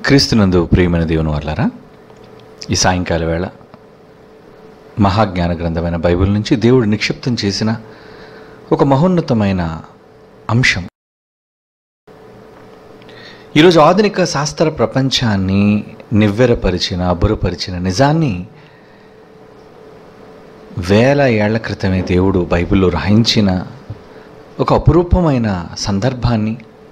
క్రీస్తునందు ప్రియమైన దేవుని వాళ్ళారా ఈ సాయంకాల వేళ మహాజ్ఞాన గ్రంథమైన బైబిల్ నుంచి దేవుడు నిక్షిప్తం చేసిన ఒక మహోన్నతమైన అంశం ఈరోజు ఆధునిక శాస్త్ర ప్రపంచాన్ని నివ్వెరపరిచిన అబ్బురపరిచిన నిజాన్ని వేల ఏళ్ల క్రితమే దేవుడు బైబిల్లో రాయించిన ఒక అపురూపమైన సందర్భాన్ని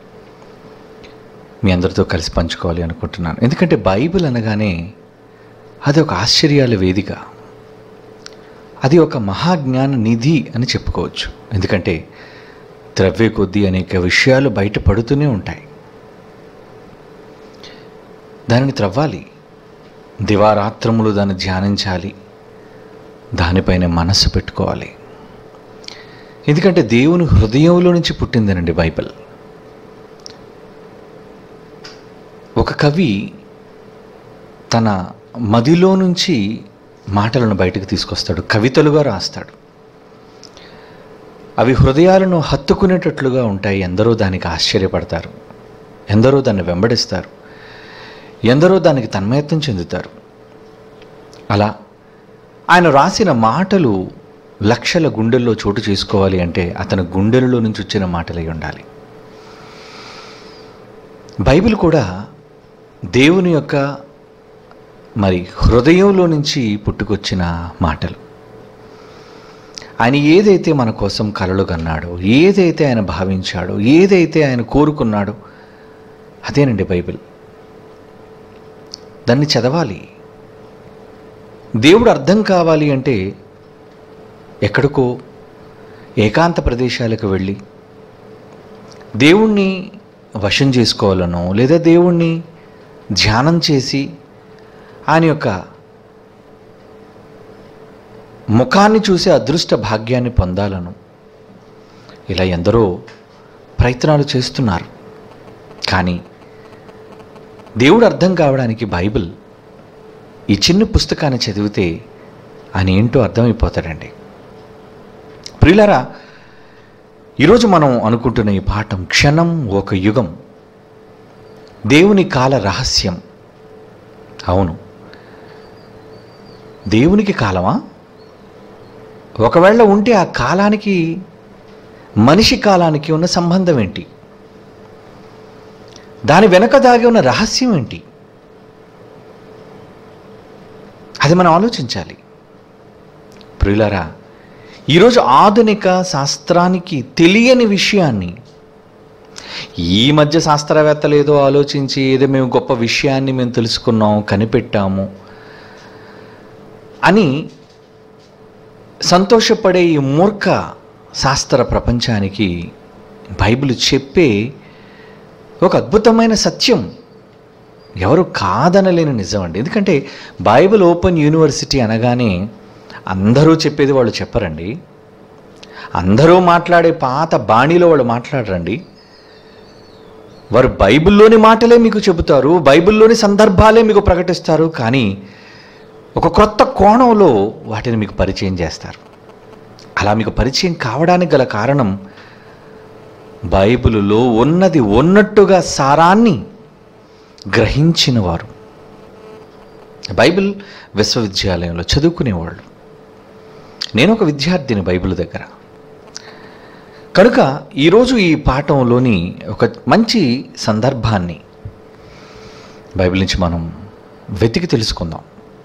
మీ అందరితో కలిసి పంచుకోవాలి అనుకుంటున్నాను ఎందుకంటే బైబిల్ అనగానే అది ఒక ఆశ్చర్యాల వేదిక అది ఒక మహాజ్ఞాన నిధి అని చెప్పుకోవచ్చు ఎందుకంటే ద్రవ్య కొద్దీ అనేక విషయాలు బయట పడుతూనే ఉంటాయి దానిని త్రవ్వాలి దివారాత్రములు దాన్ని ధ్యానించాలి దానిపైన మనస్సు పెట్టుకోవాలి ఎందుకంటే దేవుని హృదయంలో నుంచి పుట్టిందనండి బైబిల్ ఒక కవి తన మదిలో నుంచి మాటలను బయటకు తీసుకొస్తాడు కవితలుగా రాస్తాడు అవి హృదయాలను హత్తుకునేటట్లుగా ఉంటాయి ఎందరో దానికి ఆశ్చర్యపడతారు ఎందరో దాన్ని వెంబడిస్తారు ఎందరో దానికి తన్మయత్వం చెందుతారు అలా ఆయన రాసిన మాటలు లక్షల గుండెల్లో చోటు చేసుకోవాలి అంటే అతని గుండెలలో నుంచి వచ్చిన మాటలై ఉండాలి బైబిల్ కూడా దేవుని యొక్క మరి హృదయంలో నుంచి పుట్టుకొచ్చిన మాటలు ఆయన ఏదైతే మన కోసం కలలు కన్నాడో ఏదైతే ఆయన భావించాడో ఏదైతే ఆయన కోరుకున్నాడో అదేనండి బైబిల్ దాన్ని చదవాలి దేవుడు అర్థం కావాలి అంటే ఎక్కడికో ఏకాంత ప్రదేశాలకు వెళ్ళి దేవుణ్ణి వశం చేసుకోవాలనో లేదా దేవుణ్ణి ధ్యానం చేసి ఆయన యొక్క ముఖాన్ని చూసే అదృష్ట భాగ్యాన్ని పొందాలను ఇలా ఎందరో ప్రయత్నాలు చేస్తున్నారు కానీ దేవుడు అర్థం కావడానికి బైబిల్ ఈ చిన్న పుస్తకాన్ని చదివితే ఆయన ఏంటో అర్థమైపోతాడండి ప్రియులరా ఈరోజు మనం అనుకుంటున్న ఈ పాఠం క్షణం ఒక యుగం దేవుని కాల రహస్యం అవును దేవునికి కాలమా ఒకవేళ ఉంటే ఆ కాలానికి మనిషి కాలానికి ఉన్న సంబంధం ఏంటి దాని వెనక దాగి ఉన్న రహస్యం ఏంటి అది మనం ఆలోచించాలి ప్రియులరా ఈరోజు ఆధునిక శాస్త్రానికి తెలియని విషయాన్ని ఈ మధ్య శాస్త్రవేత్తలు ఏదో ఆలోచించి ఏదో మేము గొప్ప విషయాన్ని మేము తెలుసుకున్నాం కనిపెట్టాము అని సంతోషపడే ఈ మూర్ఖ శాస్త్ర ప్రపంచానికి బైబిల్ చెప్పే ఒక అద్భుతమైన సత్యం ఎవరు కాదనలేని నిజం అండి ఎందుకంటే బైబిల్ ఓపెన్ యూనివర్సిటీ అనగానే అందరూ చెప్పేది వాళ్ళు చెప్పరండి అందరూ మాట్లాడే పాత బాణీలో వాళ్ళు మాట్లాడరండి వారు బైబిల్లోని మాటలే మీకు చెబుతారు బైబిల్లోని సందర్భాలే మీకు ప్రకటిస్తారు కానీ ఒక క్రొత్త కోణంలో వాటిని మీకు పరిచయం చేస్తారు అలా మీకు పరిచయం కావడానికి గల కారణం బైబిలులో ఉన్నది ఉన్నట్టుగా సారాన్ని గ్రహించిన వారు బైబిల్ విశ్వవిద్యాలయంలో చదువుకునేవాళ్ళు నేను ఒక విద్యార్థిని బైబిల్ దగ్గర కనుక ఈరోజు ఈ పాఠంలోని ఒక మంచి సందర్భాన్ని బైబిల్ నుంచి మనం వెతికి తెలుసుకుందాం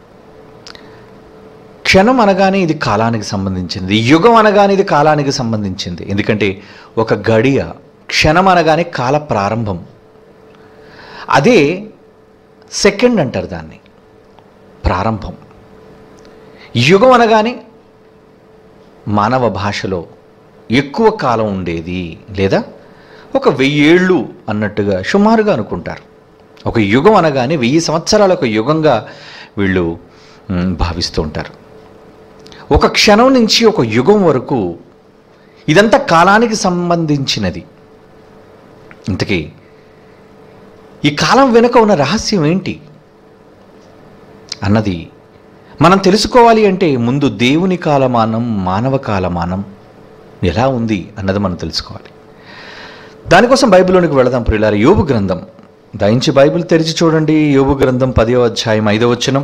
క్షణం అనగానే ఇది కాలానికి సంబంధించింది యుగం అనగానే ఇది కాలానికి సంబంధించింది ఎందుకంటే ఒక గడియ క్షణం అనగానే కాల ప్రారంభం అదే సెకండ్ అంటారు దాన్ని ప్రారంభం యుగం అనగానే మానవ భాషలో ఎక్కువ కాలం ఉండేది లేదా ఒక వెయ్యేళ్ళు అన్నట్టుగా సుమారుగా అనుకుంటారు ఒక యుగం అనగానే వెయ్యి సంవత్సరాల ఒక యుగంగా వీళ్ళు మ్, భావిస్తూ ఉంటారు ఒక క్షణం నుంచి ఒక యుగం వరకు ఇదంతా కాలానికి సంబంధించినది ఇంతకీ ఈ కాలం వెనుక ఉన్న రహస్యం ఏంటి అన్నది మనం తెలుసుకోవాలి అంటే ముందు దేవుని కాలమానం మానవ కాలమానం ఎలా ఉంది అన్నది మనం తెలుసుకోవాలి దానికోసం బైబిల్లోనికి వెళదాం ప్రియులార యోబు గ్రంథం దయించి బైబిల్ తెరిచి చూడండి యోబు గ్రంథం పదో అధ్యాయం ఐదో వచనం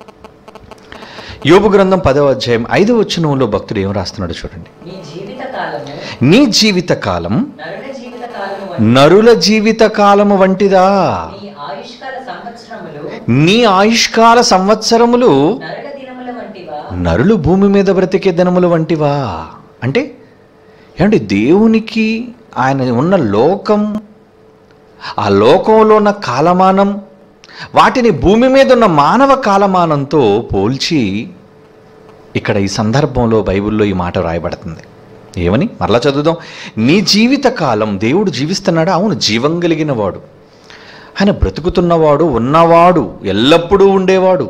యోబు గ్రంథం పదో అధ్యాయం ఐదో వచనంలో భక్తుడు ఏం రాస్తున్నాడు చూడండి నీ జీవిత కాలము నీ జీవిత కాలం నరుల జీవిత కాలము నరుల జీవిత కాలము వంటిదా నీ ఆయుష్కాల సంవత్సరములు నీ ఆయుష్కాల సంవత్సరములు నరుల దినముల వంటివా నరులు భూమి మీద బ్రతికే దినములు వంటివా అంటే ఏమంటే దేవునికి ఆయన ఉన్న లోకం ఆ లోకంలో ఉన్న కాలమానం వాటిని భూమి మీద ఉన్న మానవ కాలమానంతో పోల్చి ఇక్కడ ఈ సందర్భంలో బైబిల్లో ఈ మాట రాయబడుతుంది ఏమని మరలా చదువుదాం నీ జీవిత కాలం దేవుడు జీవిస్తున్నాడా అవును జీవం కలిగిన వాడు ఆయన బ్రతుకుతున్నవాడు ఉన్నవాడు ఎల్లప్పుడూ ఉండేవాడు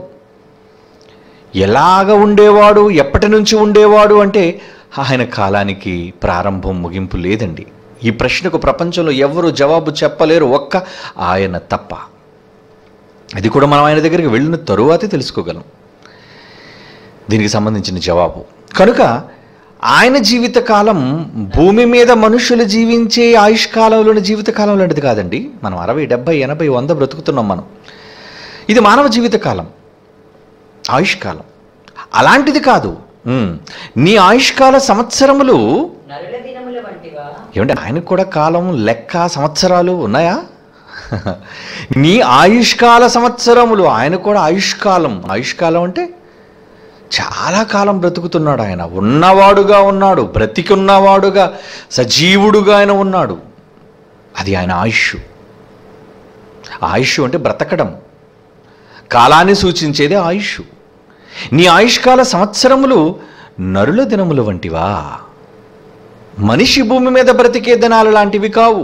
ఎలాగ ఉండేవాడు ఎప్పటి నుంచి ఉండేవాడు అంటే ఆయన కాలానికి ప్రారంభం ముగింపు లేదండి ఈ ప్రశ్నకు ప్రపంచంలో ఎవరు జవాబు చెప్పలేరు ఒక్క ఆయన తప్ప అది కూడా మనం ఆయన దగ్గరికి వెళ్ళిన తరువాతే తెలుసుకోగలం దీనికి సంబంధించిన జవాబు కనుక ఆయన జీవితకాలం భూమి మీద మనుషులు జీవించే ఆయుష్కాలంలోని జీవితకాలం లాంటిది కాదండి మనం అరవై డెబ్బై ఎనభై వంద బ్రతుకుతున్నాం మనం ఇది మానవ జీవితకాలం ఆయుష్కాలం అలాంటిది కాదు ఉమ్. నీ ఆయుష్కాల సంవత్సరములు నరుల దినముల వంటివా ఏమంటే ఆయనకు కూడా కాలం లెక్క సంవత్సరాలు ఉన్నాయా నీ ఆయుష్కాల సంవత్సరములు ఆయన కూడా ఆయుష్కాలం ఆయుష్కాలం అంటే చాలా కాలం బ్రతుకుతున్నాడు ఆయన ఉన్నవాడుగా ఉన్నాడు బ్రతికున్నవాడుగా సజీవుడుగా ఆయన ఉన్నాడు అది ఆయన ఆయుష్ ఆయుష్ అంటే బ్రతకడం కాలాన్ని సూచించేది ఆయుష్ నీ ఆయుష్కాల సంవత్సరములు నరుల దినములు వంటివా మనిషి భూమి మీద బ్రతికే దినాలు లాంటివి కావు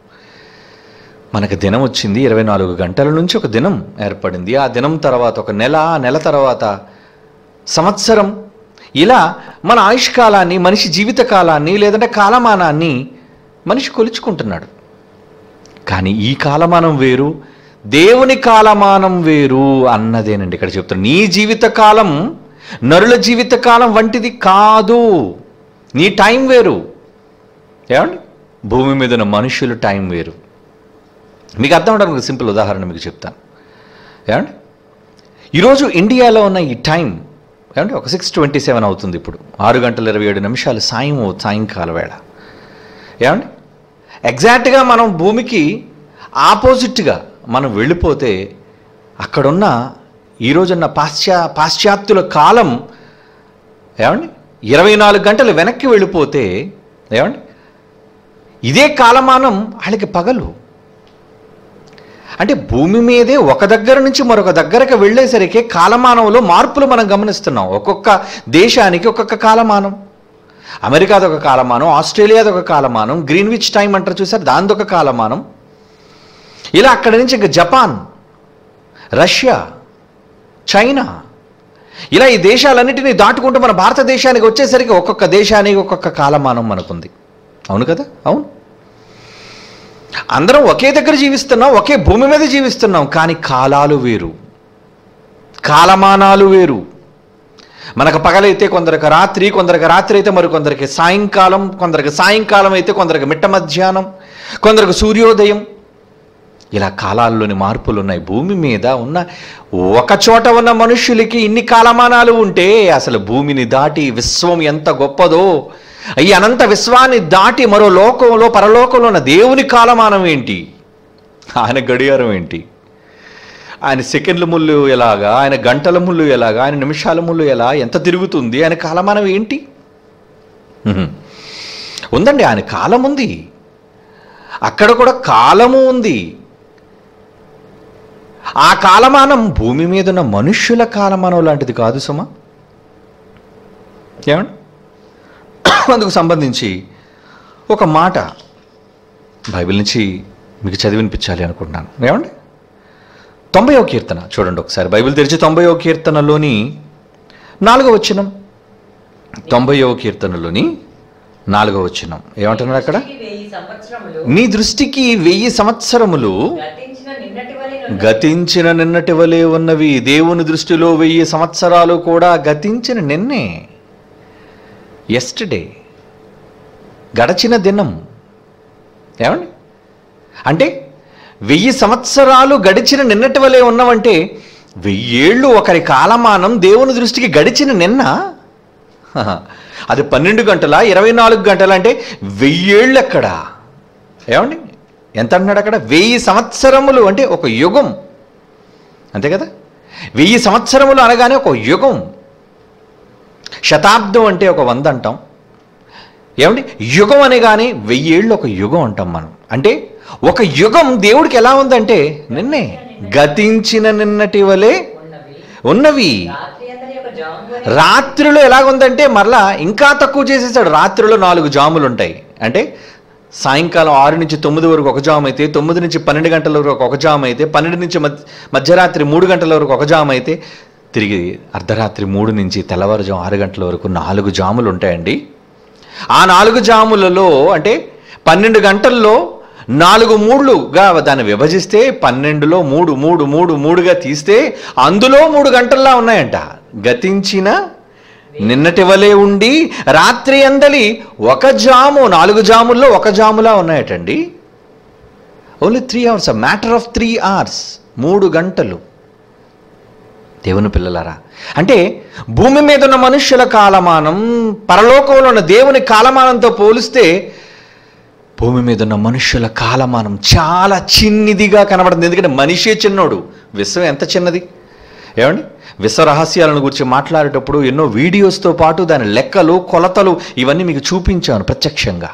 మనకు దినం వచ్చింది ఇరవై నాలుగు గంటల నుంచి ఒక దినం ఏర్పడింది ఆ దినం తర్వాత ఒక నెల ఆ నెల తర్వాత సంవత్సరం ఇలా మన ఆయుష్కాలాన్ని మనిషి జీవిత కాలాన్ని లేదంటే కాలమానాన్ని మనిషి కొలుచుకుంటున్నాడు కానీ ఈ కాలమానం వేరు దేవుని కాలమానం వేరు అన్నదేనండి ఇక్కడ చెప్తాను నీ జీవిత కాలం నరుల జీవిత కాలం వంటిది కాదు నీ టైం వేరు ఏమండి భూమి మీద ఉన్న మనుషుల టైం వేరు మీకు అర్థం అవడానికి ఒక సింపుల్ ఉదాహరణ మీకు చెప్తాను ఏమండి ఈరోజు ఇండియాలో ఉన్న ఈ టైం ఏమంటే ఒక సిక్స్ ట్వంటీ సెవెన్ అవుతుంది ఇప్పుడు ఆరు గంటల ఇరవై ఏడు నిమిషాలు సాయం అవు- సాయంకాల వేళ ఏమండి ఎగ్జాక్ట్గా మనం భూమికి ఆపోజిట్గా మనం వెళ్ళిపోతే అక్కడున్న ఈరోజున్న పాశ్చా పాశ్చాత్యుల కాలం ఏమండి ఇరవై నాలుగు గంటలు వెనక్కి వెళ్ళిపోతే ఏమండి ఇదే కాలమానం వాళ్ళకి పగలు అంటే భూమి మీదే ఒక దగ్గర నుంచి మరొక దగ్గరకు వెళ్ళేసరికి కాలమానంలో మార్పులు మనం గమనిస్తున్నాం ఒక్కొక్క దేశానికి ఒక్కొక్క కాలమానం అమెరికాది ఒక కాలమానం ఆస్ట్రేలియాది ఒక కాలమానం గ్రీన్విచ్ టైం అంటారు చూసారు దానిది ఒక కాలమానం ఇలా అక్కడి నుంచి ఇంకా జపాన్ రష్యా చైనా ఇలా ఈ దేశాలన్నిటినీ దాటుకుంటూ మన భారతదేశానికి వచ్చేసరికి ఒక్కొక్క దేశానికి ఒక్కొక్క కాలమానం మనకుంది అవును కదా అవును అందరం ఒకే దగ్గర జీవిస్తున్నాం ఒకే భూమి మీద జీవిస్తున్నాం కానీ కాలాలు వేరు కాలమానాలు వేరు మనకు పగలైతే కొందరికి రాత్రి కొందరికి రాత్రి అయితే మరి కొందరికి సాయంకాలం కొందరికి సాయంకాలం అయితే కొందరికి మిట్ట మధ్యాహ్నం కొందరికి సూర్యోదయం ఇలా కాలాల్లోని మార్పులు ఉన్నాయి భూమి మీద ఉన్న ఒక చోట ఉన్న మనుష్యులకి ఇన్ని కాలమానాలు ఉంటే అసలు భూమిని దాటి విశ్వం ఎంత గొప్పదో ఈ అనంత విశ్వాన్ని దాటి మరో లోకంలో పరలోకంలో ఉన్న దేవుని కాలమానం ఏంటి ఆయన గడియారం ఏంటి ఆయన సెకండ్ల ముళ్ళు ఎలాగా ఆయన గంటల ముళ్ళు ఎలాగా ఆయన నిమిషాల ముళ్ళు ఎలా ఎంత తిరుగుతుంది ఆయన కాలమానం ఏంటి ఉహుం. ఉందండి ఆయన కాలం ఉంది అక్కడ కూడా కాలము ఉంది ఆ కాలమానం భూమి మీద ఉన్న మనుష్యుల కాలమానం లాంటిది కాదు సుమా ఏమండి అందుకు సంబంధించి ఒక మాట బైబిల్ నుంచి మీకు చదివినిపించాలి అనుకుంటున్నాను ఏమండి తొంభైవ కీర్తన చూడండి ఒకసారి బైబిల్ తెరిచి తొంభైవ కీర్తనలోని నాలుగవ వచనం తొంభైవ కీర్తనలోని నాలుగవ వచనం ఏమంటున్నారు అక్కడ దృష్టికి వెయ్యి సంవత్సరములు నీ దృష్టికి వెయ్యి సంవత్సరములు గతించిన నిన్నటి వలె గతించిన నిన్నటి వలె ఉన్నవి దేవుని దృష్టిలో వెయ్యి సంవత్సరాలు కూడా గతించిన నిన్నే ఎస్టర్డే గడచిన దినం ఏమండి అంటే వెయ్యి సంవత్సరాలు గడిచిన నిన్నటి వలె ఉన్నావంటే వెయ్యేళ్ళు ఒకరి కాలమానం దేవుని దృష్టికి గడిచిన నిన్న హహ. అది పన్నెండు గంటల ఇరవై నాలుగు గంటల అంటే వెయ్యేళ్ళు ఎక్కడ ఏమండి ఎంత అంటున్నాడు అక్కడ వెయ్యి సంవత్సరములు అంటే ఒక యుగం అంతే కదా వెయ్యి సంవత్సరములు అనగానే ఒక యుగం శతాబ్దం అంటే ఒక వంద అంటాం ఏమండి యుగం అనగానే వెయ్యేళ్ళు ఒక యుగం అంటాం మనం అంటే ఒక యుగం దేవుడికి ఎలా ఉందంటే నిన్నే గతించిన నిన్నటి వలె ఉన్నవి ఉన్నవి రాత్రి అందరి యొక్క జాము రాత్రిలో ఎలాగుందంటే మరలా ఇంకా తక్కువ చేసేసాడు రాత్రిలో నాలుగు జాములు ఉంటాయి అంటే సాయంకాలం ఆరు నుంచి తొమ్మిది వరకు ఒక జామ్ అయితే తొమ్మిది నుంచి పన్నెండు గంటల వరకు ఒక జామ్ అయితే పన్నెండు నుంచి మధ్య మధ్యరాత్రి మూడు గంటల వరకు ఒక జామ్ అయితే తిరిగి అర్ధరాత్రి మూడు నుంచి తెల్లవారుజాము ఆరు గంటల వరకు నాలుగు జాములు ఉంటాయండి ఆ నాలుగు జాములలో అంటే పన్నెండు గంటల్లో నాలుగు మూడులుగా దాన్ని విభజిస్తే పన్నెండులో మూడు మూడు మూడు మూడుగా తీస్తే అందులో మూడు గంటల్లా ఉన్నాయంట గతించిన నిన్నటి వలె ఉండి రాత్రి అందలి ఒక జాము నాలుగు జాముల్లో ఒక జాములా ఉన్నాయటండి only three hours matter of three hours మూడు గంటలు దేవుని పిల్లలారా అంటే భూమి మీద ఉన్న మనుష్యుల కాలమానం పరలోకంలో ఉన్న దేవుని కాలమానంతో పోలిస్తే భూమి మీద ఉన్న మనుష్యుల కాలమానం చాలా చిన్నిదిగా కనబడుతుంది ఎందుకంటే మనిషే చిన్నోడు విశ్వం ఎంత చిన్నది ఏమండి విశ్వ రహస్యాలను గురించి మాట్లాడేటప్పుడు ఎన్నో వీడియోస్తో పాటు దాని లెక్కలు కొలతలు ఇవన్నీ మీకు చూపించాను ప్రత్యక్షంగా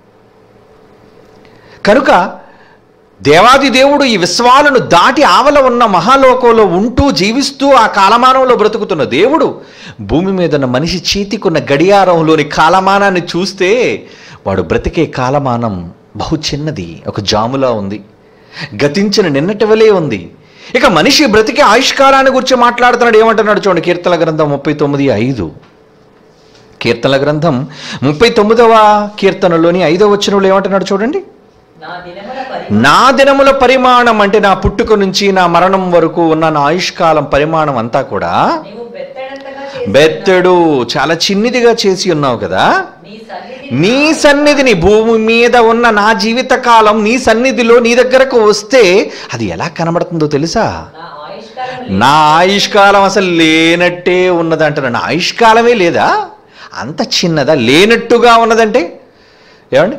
కనుక దేవాది దేవుడు ఈ విశ్వాలను దాటి ఆవల ఉన్న మహాలోకంలో ఉంటూ జీవిస్తూ ఆ కాలమానంలో బ్రతుకుతున్న దేవుడు భూమి మీద ఉన్న మనిషి చేతికున్న గడియారంలోని కాలమానాన్ని చూస్తే వాడు బ్రతికే కాలమానం బహు చిన్నది ఒక జాములా ఉంది గతించిన నిన్నటి వలే ఉంది ఇక మనిషి బ్రతికే ఆయుష్కాలాన్ని గురించి మాట్లాడుతున్నాడు ఏమంటున్నాడు చూడండి కీర్తన గ్రంథం ముప్పై తొమ్మిది ఐదు కీర్తన గ్రంథం ముప్పై తొమ్మిదవ కీర్తనలోని ఐదవ వచనంలో ఏమంటున్నాడు చూడండి నా దినముల పరి నా దినముల పరిమాణం అంటే నా పుట్టుక నుంచి నా మరణం వరకు ఉన్న నా ఆయుష్కాలం పరిమాణం అంతా కూడా నీవు బెత్తడంతగా చేసి బెత్తడు చాలా చిన్నిదిగా చేసి ఉన్నావు కదా నీ సన్నిధి నీ సన్నిధిని భూమి మీద ఉన్న నా జీవిత కాలం నీ సన్నిధిలో నీ దగ్గరకు వస్తే అది ఎలా కనబడుతుందో తెలుసా నా ఆయుష్కాలం నా ఆయుష్కాలం అసలు లేనట్టే ఉన్నదంట నా ఆయుష్కాలమే లేదా అంత చిన్నదా లేనట్టుగా ఉన్నదంటే ఏమండి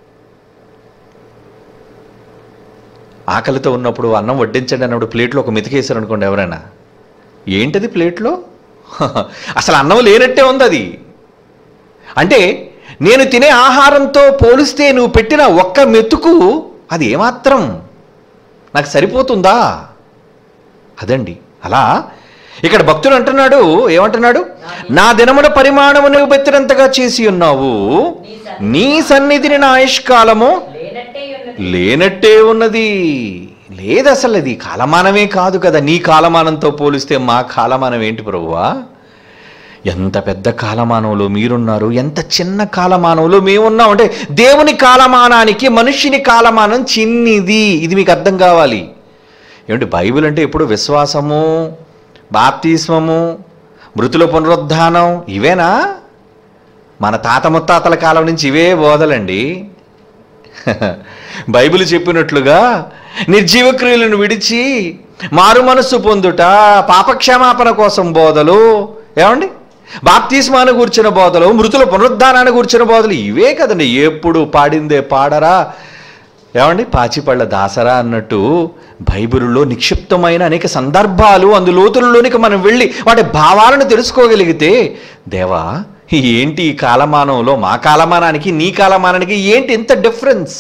ఆకలితో ఉన్నప్పుడు అన్నం వడ్డించండి అన్నప్పుడు ప్లేట్లో ఒక మెతికేశారు అనుకోండి ఎవరైనా ఏంటది ప్లేట్లో అసలు అన్నం లేనట్టే ఉంది అది అంటే నేను తినే ఆహారంతో పోలిస్తే నువ్వు పెట్టిన ఒక్క మెతుకు అది ఏమాత్రం నాకు సరిపోతుందా అదండి అలా ఇక్కడ భక్తుడు అంటున్నాడు ఏమంటున్నాడు నా దినముల పరిమాణము నువ్వు బెత్తడంతగా చేసి ఉన్నావు నీ సన్నిధిని నా ఆయుష్కాలము లేనట్టే ఉన్నది లేనట్టే ఉన్నది లేదు అసలు అది కాలమానమే కాదు కదా నీ కాలమానంతో పోలిస్తే మా కాలమానం ఏంటి ప్రభువా ఎంత పెద్ద కాలమానంలో మీరున్నారు ఎంత చిన్న కాలమానంలో మేమున్నాం అంటే దేవుని కాలమానానికి మనుష్యుని కాలమానం చిన్నిది ఇది మీకు అర్థం కావాలి ఏమిటి బైబిల్ అంటే ఎప్పుడు విశ్వాసము బాప్తిస్మము మృతుల పునరుద్ధానం ఇవేనా మన తాత ముత్తాతల కాలం నుంచి ఇవే బోధలండి బైబిల్ చెప్పినట్లుగా నిర్జీవ క్రియలను విడిచి మారు మనస్సు పొందుట పాపక్షమాపణ కోసం బోధలు ఏమండి బాప్తిస్మాను కూర్చిన బోధలు మృతుల పునరుద్ధానాన్ని కూర్చిన బోధలు ఇవే కదండి ఎప్పుడు పాడిందే పాడరా ఏమండి పాచిపళ్ళ దాసరా అన్నట్టు బైబిల్లో నిక్షిప్తమైన అనేక సందర్భాలు అందులోతుల్లోనికి మనం వెళ్ళి వాటి భావాలను తెలుసుకోగలిగితే దేవా ఏంటి ఈ కాలమానంలో మా కాలమానానికి నీ కాలమానానికి ఏంటి ఇంత డిఫరెన్స్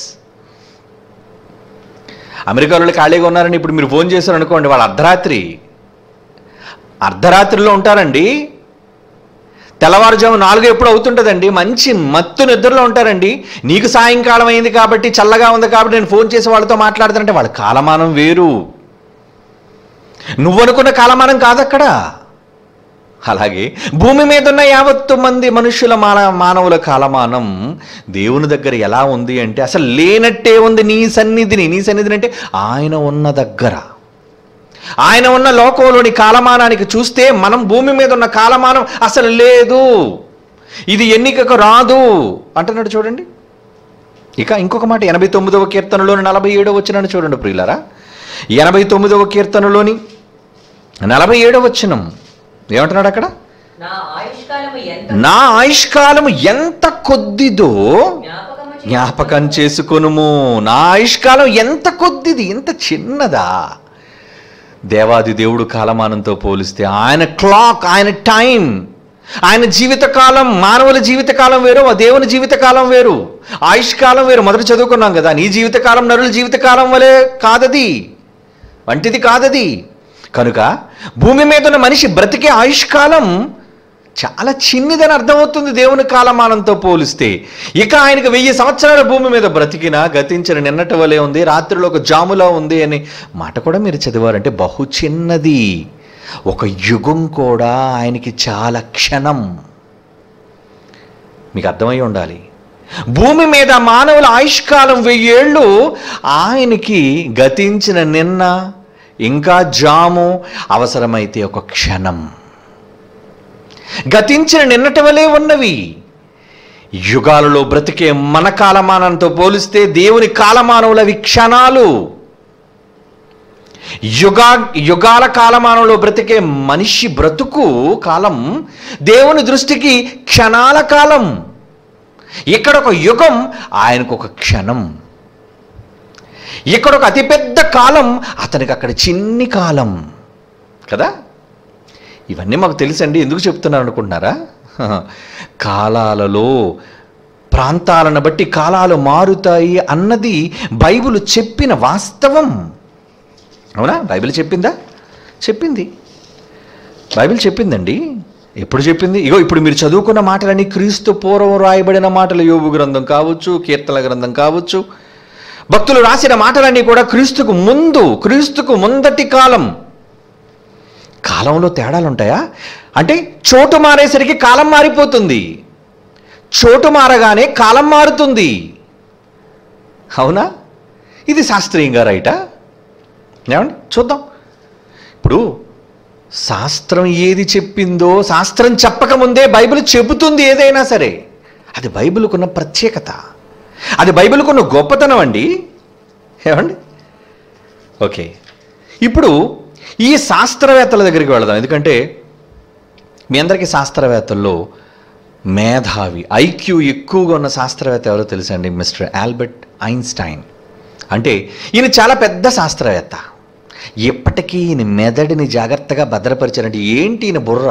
అమెరికాలో ఖాళీగా ఉన్నారని ఇప్పుడు మీరు ఫోన్ చేశారు అనుకోండి వాళ్ళు అర్ధరాత్రి అర్ధరాత్రిలో ఉంటారండి తెల్లవారుజాము నాలుగు ఎప్పుడు అవుతుంటుందండి మంచి మత్తు నిద్రలో ఉంటారండి నీకు సాయంకాలం అయింది కాబట్టి చల్లగా ఉంది కాబట్టి నేను ఫోన్ చేసి వాళ్ళతో మాట్లాడతానంటే వాళ్ళ కాలమానం వేరు నువ్వు అనుకున్న కాలమానం కాదక్కడ అలాగే భూమి మీద ఉన్న యావత్తు మంది మనుషుల మాన మానవుల కాలమానం దేవుని దగ్గర ఎలా ఉంది అంటే అసలు లేనట్టే ఉంది నీ సన్నిధిని నీ సన్నిధిని అంటే ఆయన ఉన్న దగ్గర ఆయన ఉన్న లోకంలోని కాలమానానికి చూస్తే మనం భూమి మీద ఉన్న కాలమానం అసలు లేదు ఇది ఎన్నికకు రాదు అంటున్నాడు చూడండి ఇక ఇంకొక మాట ఎనభై తొమ్మిదవ కీర్తనలోని నలభై ఏడవ వచ్చినాన్ని చూడండి ప్రియులారా ఎనభై తొమ్మిదవ కీర్తనలోని నలభై ఏడవ వచ్చినం ఏమంటున్నాడు అక్కడ నా ఆయుష్కాలము ఎంత నా ఆయుష్కాలం ఎంత కొద్దిదో జ్ఞాపకము చే- జ్ఞాపకం చేసుకొనుము నా ఆయుష్కాలం ఎంత కొద్దిది ఎంత చిన్నదా దేవాది దేవుడు కాలమానంతో పోలిస్తే ఆయన క్లాక్ ఆయన టైం ఆయన జీవితకాలం మానవుల జీవితకాలం వేరు ఆ దేవుని జీవితకాలం వేరు ఆయుష్కాలం వేరు మొదట చదువుకున్నాం కదా నీ జీవితకాలం నరుల జీవితకాలం వలె కాదది వంటిది కాదది కనుక భూమి మీద ఉన్న మనిషి బ్రతికే ఆయుష్కాలం చాలా చిన్నిదని అర్థమవుతుంది దేవుని కాలమానంతో పోలిస్తే ఇక ఆయనకు వెయ్యి సంవత్సరాల భూమి మీద బ్రతికినా గతించిన నిన్నటి వలె ఉంది రాత్రిలో ఒక జాములా ఉంది అని మాట కూడా మీరు చదివారంటే బహు చిన్నది ఒక యుగం కూడా ఆయనకి చాలా క్షణం మీకు అర్థమై ఉండాలి భూమి మీద మానవుల ఆయుష్కాలం వెయ్యేళ్ళు ఆయనకి గతించిన నిన్న ఇంకా జాము అవసరమైతే ఒక క్షణం గతించిన నిన్నటి వలె ఉన్నవి యుగాలలో బ్రతికే మన కాలమానంతో పోలిస్తే దేవుని కాలమానవులవి క్షణాలు యుగా యుగాల కాలమానంలో బ్రతికే మనిషి బ్రతుకు కాలం దేవుని దృష్టికి క్షణాల కాలం ఇక్కడ ఒక యుగం ఆయనకు ఒక క్షణం ఇక్కడ ఒక అతిపెద్ద కాలం అతనికి అక్కడ చిన్ని కాలం కదా ఇవన్నీ మాకు తెలుసండి ఎందుకు చెప్తున్నారు అనుకుంటున్నారా కాలాలలో ప్రాంతాలను బట్టి కాలాలు మారుతాయి అన్నది బైబిల్ చెప్పిన వాస్తవం అవునా బైబిల్ చెప్పిందా చెప్పింది బైబిల్ చెప్పిందండి ఎప్పుడు చెప్పింది ఇగో ఇప్పుడు మీరు చదువుకున్న మాటలన్నీ క్రీస్తు పూర్వం రాయబడిన మాటలు యోగు గ్రంథం కావచ్చు కీర్తన గ్రంథం కావచ్చు భక్తులు రాసిన మాటలన్నీ కూడా క్రీస్తుకు ముందు క్రీస్తుకు ముందటి కాలం కాలంలో తేడాలు ఉంటాయా అంటే చోటు మారేసరికి కాలం మారిపోతుంది చోటు మారగానే కాలం మారుతుంది అవునా ఇది శాస్త్రీయంగా రైటా ఏమండి చూద్దాం ఇప్పుడు శాస్త్రం ఏది చెప్పిందో శాస్త్రం చెప్పకముందే బైబిల్ చెబుతుంది ఏదైనా సరే అది బైబిల్కున్న ప్రత్యేకత అది బైబిల్కున్న గొప్పతనం అండి ఏమండి ఓకే ఇప్పుడు ఈ శాస్త్రవేత్తల దగ్గరికి వెళదాం ఎందుకంటే మీ అందరికీ శాస్త్రవేత్తల్లో మేధావి ఐక్యూ ఎక్కువగా ఉన్న శాస్త్రవేత్త ఎవరో తెలుసండి మిస్టర్ ఆల్బర్ట్ ఐన్స్టైన్ అంటే ఈయన చాలా పెద్ద శాస్త్రవేత్త ఎప్పటికీ ఈయన మెదడుని జాగ్రత్తగా భద్రపరిచారంటే ఏంటి ఈయన బుర్ర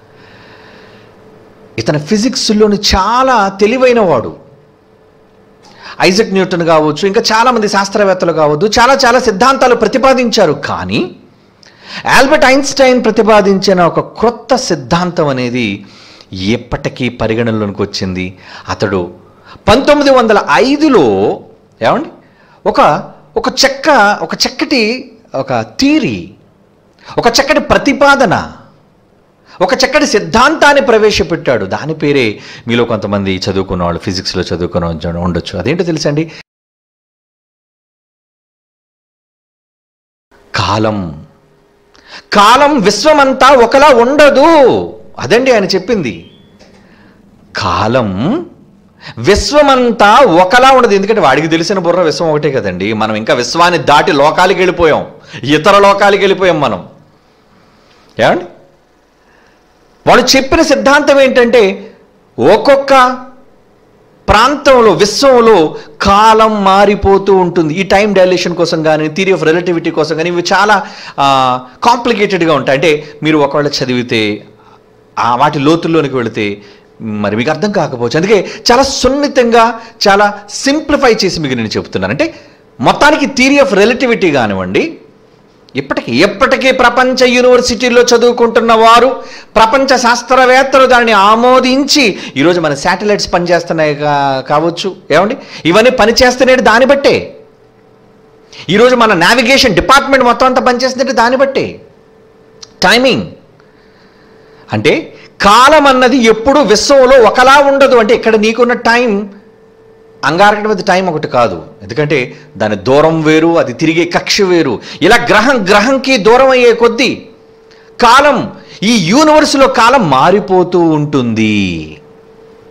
ఇతను ఫిజిక్స్లోని చాలా తెలివైన వాడు ఐజక్ న్యూటన్ కావచ్చు ఇంకా చాలామంది శాస్త్రవేత్తలు కావచ్చు చాలా చాలా సిద్ధాంతాలు ప్రతిపాదించారు కానీ ఆల్బర్ట్ ఐన్స్టైన్ ప్రతిపాదించిన ఒక క్రొత్త సిద్ధాంతం అనేది ఎప్పటికీ పరిగణనలోనికి వచ్చింది అతడు పంతొమ్మిది వందల ఐదులో ఏమండి ఒక ఒక చెక్క ఒక చక్కటి ఒక థీరీ ఒక చక్కటి ప్రతిపాదన ఒక చక్కటి సిద్ధాంతాన్ని ప్రవేశపెట్టాడు దాని పేరే మీలో కొంతమంది చదువుకున్న వాళ్ళు ఫిజిక్స్లో చదువుకున్న వాళ్ళు ఉండొచ్చు అదేంటో తెలుసండి కాలం కాలం విశ్వమంతా ఒకలా ఉండదు అదండి ఆయన చెప్పింది కాలం విశ్వమంతా ఒకలా ఉండదు ఎందుకంటే వాడికి తెలిసిన బుర్ర విశ్వం ఒకటే కదండి మనం ఇంకా విశ్వాన్ని దాటి లోకాలకి వెళ్ళిపోయాం ఇతర లోకాలకి వెళ్ళిపోయాం మనం ఏమండి వాడు చెప్పిన సిద్ధాంతం ఏంటంటే ఒక్కొక్క ప్రాంతంలో విశ్వంలో కాలం మారిపోతూ ఉంటుంది ఈ టైం డైలేషన్ కోసం కానీ థియరీ ఆఫ్ రిలేటివిటీ కోసం కానీ ఇవి చాలా కాంప్లికేటెడ్గా ఉంటాయి అంటే మీరు ఒకవేళ చదివితే ఆ వాటి లోతుల్లోనికి వెళితే మరి మీకు అర్థం కాకపోవచ్చు అందుకే చాలా సున్నితంగా చాలా సింప్లిఫై చేసి మీకు నేను చెప్తున్నాను అంటే మొత్తానికి థియరీ ఆఫ్ రిలేటివిటీ కానివ్వండి ఇప్పటికీ ఎప్పటికీ ప్రపంచ యూనివర్సిటీల్లో చదువుకుంటున్న వారు ప్రపంచ శాస్త్రవేత్తలు దానిని ఆమోదించి ఈరోజు మన శాటిలైట్స్ పనిచేస్తున్నాయి కా- కావచ్చు ఏమండి ఇవన్నీ పనిచేస్తున్నాయి దాన్ని బట్టే ఈరోజు మన నావిగేషన్ డిపార్ట్మెంట్ మొత్తం అంతా పనిచేస్తుందంటే దాన్ని బట్టే టైమింగ్ అంటే కాలం అన్నది ఎప్పుడు విశ్వంలో ఒకలా ఉండదు అంటే ఇక్కడ నీకున్న టైం అంగారకం మీద టైం ఒకటి కాదు ఎందుకంటే దాని దూరం వేరు అది తిరిగే కక్ష వేరు ఇలా గ్రహం గ్రహంకి దూరం అయ్యే కొద్దీ కాలం ఈ యూనివర్స్లో కాలం మారిపోతూ ఉంటుంది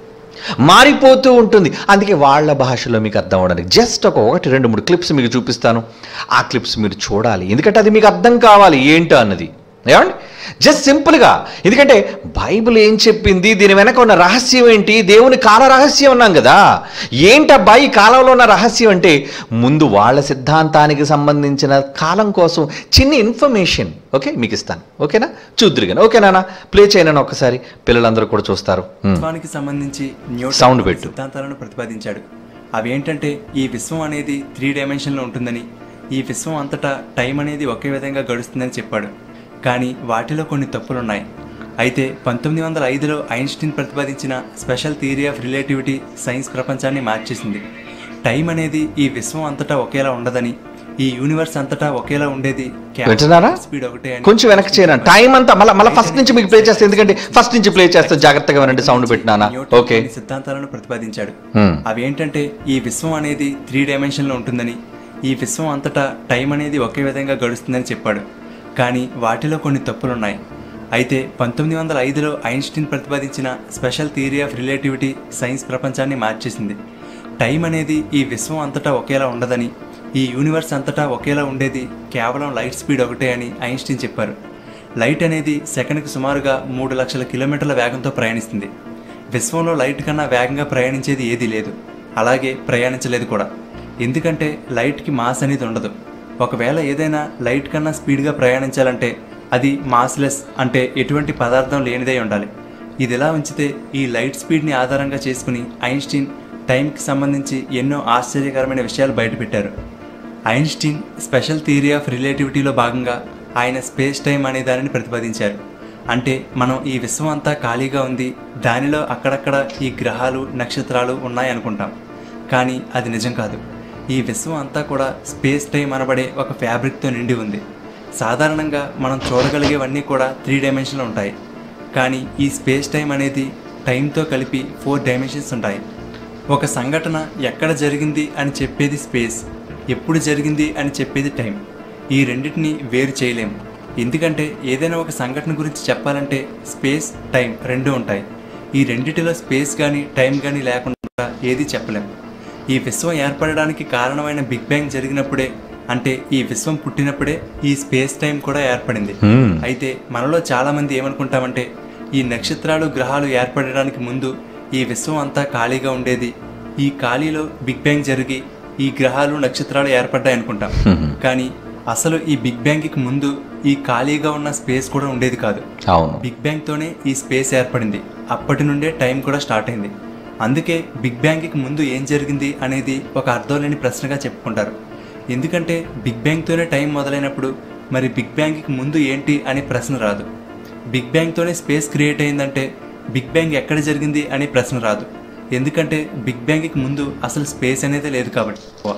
మారిపోతూ ఉంటుంది అందుకే వాళ్ళ భాషలో మీకు అర్థం అవడానికి జస్ట్ ఒక ఒకటి రెండు మూడు క్లిప్స్ మీకు చూపిస్తాను ఆ క్లిప్స్ మీరు చూడాలి ఎందుకంటే అది మీకు అర్థం కావాలి ఏంటో అన్నది ఏమండి జస్ట్ సింపుల్గా ఎందుకంటే బైబిల్ ఏం చెప్పింది దీని వెనక ఉన్న రహస్యం ఏంటి దేవుని కాల రహస్యం ఉన్నాం కదా ఏంటబ్బా ఈ కాలంలో ఉన్న రహస్యం అంటే ముందు వాళ్ళ సిద్ధాంతానికి సంబంధించిన కాలం కోసం చిన్న ఇన్ఫర్మేషన్ ఓకే మీకు ఇస్తాను ఓకేనా చూద్దరు కానీ ఓకేనా ప్లే చేయనని ఒకసారి పిల్లలందరూ కూడా చూస్తారు హ్మ్. విశ్వానికి సంబంధించి న్యూటన్ Sound కొన్ని పెట్టు. సిద్ధాంతాలను ప్రతిపాదించాడు అవి ఏంటంటే ఈ విశ్వం అనేది త్రీ డైమెన్షన్లో ఉంటుందని ఈ విశ్వం అంతటా టైం అనేది ఒకే విధంగా గడుస్తుందని చెప్పాడు కానీ వాటిలో కొన్ని తప్పులున్నాయి అయితే పంతొమ్మిది వందల ఐదులో ఐన్స్టీన్ ప్రతిపాదించిన special theory of relativity science ప్రపంచాన్ని మార్చేసింది టైం అనేది ఈ విశ్వం అంతటా ఒకేలా ఉండదని ఈ యూనివర్స్ అంతటా ఒకేలా ఉండేది కేవలం వింటున్నారా స్పీడ్ ఒకటే అని కొంచెం వెనక్కి చేయను టైం అంతా మళ్ళీ మళ్ళీ ఫస్ట్ నుంచి మీకు ప్లే చేస్తే ఎందుకంటే ఫస్ట్ నుంచి ప్లే చేస్తే జాగ్రత్తగా వినండి సౌండ్ పెట్టినానా న్యూటన్ ఓకే కొన్ని సిద్ధాంతాలను ప్రతిపాదించాడు హ్మ్. అవి ఏంటంటే ఈ విశ్వం అనేది త్రీ డైమెన్షన్లో ఉంటుందని ఈ విశ్వం అంతటా టైం అనేది ఒకే విధంగా గడుస్తుందని చెప్పాడు కానీ వాటిలో కొన్ని తప్పులున్నాయి అయితే పంతొమ్మిది వందల ఐదులో ఐన్స్టీన్ ప్రతిపాదించిన special theory of relativity science ప్రపంచాన్ని మార్చేసింది టైం అనేది ఈ విశ్వం అంతటా ఒకేలా ఉండదని ఈ యూనివర్స్ అంతటా ఒకేలా ఉండేది కేవలం లైట్ స్పీడ్ ఒకటే అని ఐన్స్టీన్ చెప్పారు లైట్ అనేది సెకండ్కి సుమారుగా మూడు లక్షల కిలోమీటర్ల వేగంతో ప్రయాణిస్తుంది విశ్వంలో లైట్ కన్నా వేగంగా ప్రయాణించేది ఏదీ లేదు అలాగే ప్రయాణించలేదు కూడా ఎందుకంటే లైట్కి మాస్ అనేది ఉండదు ఒకవేళ ఏదైనా లైట్ కన్నా స్పీడ్గా ప్రయాణించాలంటే అది మాస్లెస్ అంటే ఎటువంటి పదార్థం లేనిదై ఉండాలి ఇది ఇలా ఉంచితే ఈ లైట్ స్పీడ్ని ఆధారంగా చేసుకుని ఐన్స్టీన్ టైంకి సంబంధించి ఎన్నో ఆశ్చర్యకరమైన విషయాలు బయటపెట్టారు ఐన్స్టీన్ స్పెషల్ థియరీ ఆఫ్ రిలేటివిటీలో భాగంగా ఆయన స్పేస్ టైం అనే దానిని ప్రతిపాదించారు అంటే మనం ఈ విశ్వం అంతా ఖాళీగా ఉంది దానిలో అక్కడక్కడ ఈ గ్రహాలు నక్షత్రాలు ఉన్నాయనుకుంటాం కానీ అది నిజం కాదు ఈ విశ్వం అంతా కూడా స్పేస్ టైం అనబడే ఒక ఫ్యాబ్రిక్తో నిండి ఉంది సాధారణంగా మనం చూడగలిగేవన్నీ కూడా త్రీ డైమెన్షన్లో ఉంటాయి కానీ ఈ స్పేస్ టైం అనేది టైంతో కలిపి ఫోర్ డైమెన్షన్స్ ఉంటాయి ఒక సంఘటన ఎక్కడ జరిగింది అని చెప్పేది స్పేస్ ఎప్పుడు జరిగింది అని చెప్పేది టైం ఈ రెండింటిని వేరు చేయలేం ఎందుకంటే ఏదైనా ఒక సంఘటన గురించి చెప్పాలంటే స్పేస్ టైం రెండు ఉంటాయి ఈ రెండిటిలో స్పేస్ కానీ టైం కానీ లేకుండా ఏది చెప్పలేం ఈ విశ్వం ఏర్పడడానికి కారణమైన బిగ్ బ్యాంగ్ జరిగినప్పుడే అంటే ఈ విశ్వం పుట్టినప్పుడే ఈ స్పేస్ టైం కూడా ఏర్పడింది హ్మ్. అయితే మనలో చాలా మంది ఏమనుకుంటామంటే ఈ నక్షత్రాలు గ్రహాలు ఏర్పడడానికి ముందు ఈ విశ్వం అంతా ఖాళీగా ఉండేది ఈ ఖాళీలో బిగ్ బ్యాంగ్ జరిగి ఈ గ్రహాలు నక్షత్రాలు ఏర్పడ్డాయి అనుకుంటాం కానీ అసలు ఈ బిగ్ బ్యాంగ్కి ముందు ఈ ఖాళీగా ఉన్న స్పేస్ కూడా ఉండేది కాదు అవును బిగ్ బ్యాంగ్ తోనే ఈ స్పేస్ ఏర్పడింది అప్పటి నుండే టైం కూడా స్టార్ట్ అయింది అందుకే బిగ్ బ్యాంగ్కి ముందు ఏం జరిగింది అనేది ఒక అర్థం లేని ప్రశ్నగా చెప్పుకుంటారు ఎందుకంటే బిగ్ బ్యాంగ్తోనే టైం మొదలైనప్పుడు మరి బిగ్ బ్యాంగ్కి ముందు ఏంటి అనే ప్రశ్న రాదు బిగ్ బ్యాంగ్తోనే స్పేస్ క్రియేట్ అయిందంటే బిగ్ బ్యాంగ్ ఎక్కడ జరిగింది అనే ప్రశ్న రాదు ఎందుకంటే బిగ్ బ్యాంగ్కి ముందు అసలు స్పేస్ అనేది లేదు కాబట్టి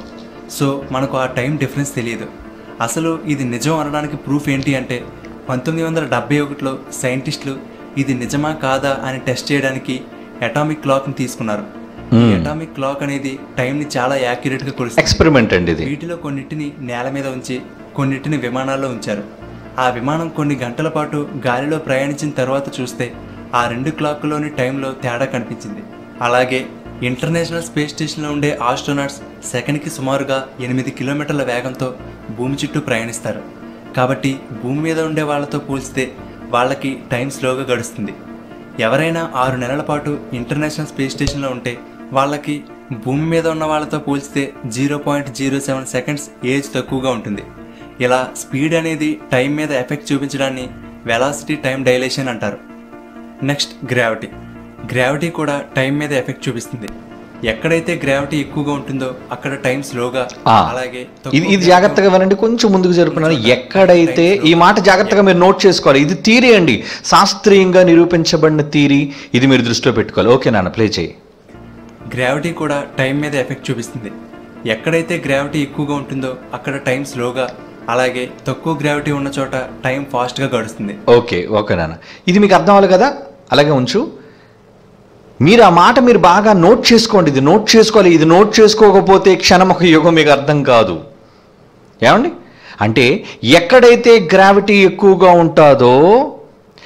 సో మనకు ఆ టైం డిఫరెన్స్ తెలియదు అసలు ఇది నిజం అనడానికి ప్రూఫ్ ఏంటి అంటే పంతొమ్మిది వందల డెబ్బై ఒకటిలో సైంటిస్టులు ఇది నిజమా కాదా అని టెస్ట్ చేయడానికి అటామిక్ క్లాక్ని తీసుకున్నారు ఈ అటామిక్ క్లాక్ అనేది టైంని చాలా యాక్యురేట్గా కొలుస్తుంది ఎక్స్పెరిమెంట్ అండి ఇది వీటిలో కొన్నిటిని నేల మీద ఉంచి కొన్నిటిని విమానాల్లో ఉంచారు ఆ విమానం కొన్ని గంటల పాటు గాలిలో ప్రయాణించిన తర్వాత చూస్తే ఆ రెండు క్లాక్లోని టైంలో తేడా కనిపించింది అలాగే ఇంటర్నేషనల్ స్పేస్ స్టేషన్లో ఉండే ఆస్ట్రోనాట్స్ సెకండ్కి సుమారుగా ఎనిమిది కిలోమీటర్ల వేగంతో భూమి చుట్టూ ప్రయాణిస్తారు కాబట్టి భూమి మీద ఉండే వాళ్ళతో పోల్చితే వాళ్ళకి టైం స్లోగా గడుస్తుంది ఎవరైనా ఆరు నెలల పాటు ఇంటర్నేషనల్ స్పేస్ స్టేషన్లో ఉంటే వాళ్ళకి భూమి మీద ఉన్న వాళ్ళతో పోల్చితే zero point zero seven seconds age తక్కువగా ఉంటుంది ఇలా స్పీడ్ అనేది టైం మీద ఎఫెక్ట్ చూపించడాన్ని వెలాసిటీ టైం డైలేషన్ అంటారు నెక్స్ట్ గ్రావిటీ గ్రావిటీ కూడా టైం మీద ఎఫెక్ట్ చూపిస్తుంది ఎక్కడైతే గ్రావిటీ ఎక్కువగా ఉంటుందో అక్కడ టైం స్లోగా ఆ, అలాగే ఇది ఇది జాగ్రత్తగా వినండి కొంచెం ముందుకు జరుపుకున్నాను ఎక్కడైతే ఈ మాట జాగ్రత్తగా మీరు నోట్ చేసుకోవాలి ఇది థీరీ అండి శాస్త్రీయంగా నిరూపించబడిన థీరీ ఇది మీరు దృష్టిలో పెట్టుకోవాలి ఓకే నాన్న ప్లే చేయి గ్రావిటీ కూడా టైం మీద ఎఫెక్ట్ చూపిస్తుంది ఎక్కడైతే గ్రావిటీ ఎక్కువగా ఉంటుందో అక్కడ టైం స్లోగా అలాగే తక్కువ గ్రావిటీ ఉన్న చోట టైం ఫాస్ట్గా గడుస్తుంది ఓకే ఓకే నాన్న ఇది మీకు అర్థం అవ్వాలి కదా అలాగే ఉంచు మీరు ఆ మాట మీరు బాగా నోట్ చేసుకోండి ఇది నోట్ చేసుకోవాలి ఇది నోట్ చేసుకోకపోతే క్షణం ఒక యుగం మీకు అర్థం కాదు ఏమండి అంటే ఎక్కడైతే గ్రావిటీ ఎక్కువగా ఉంటుందో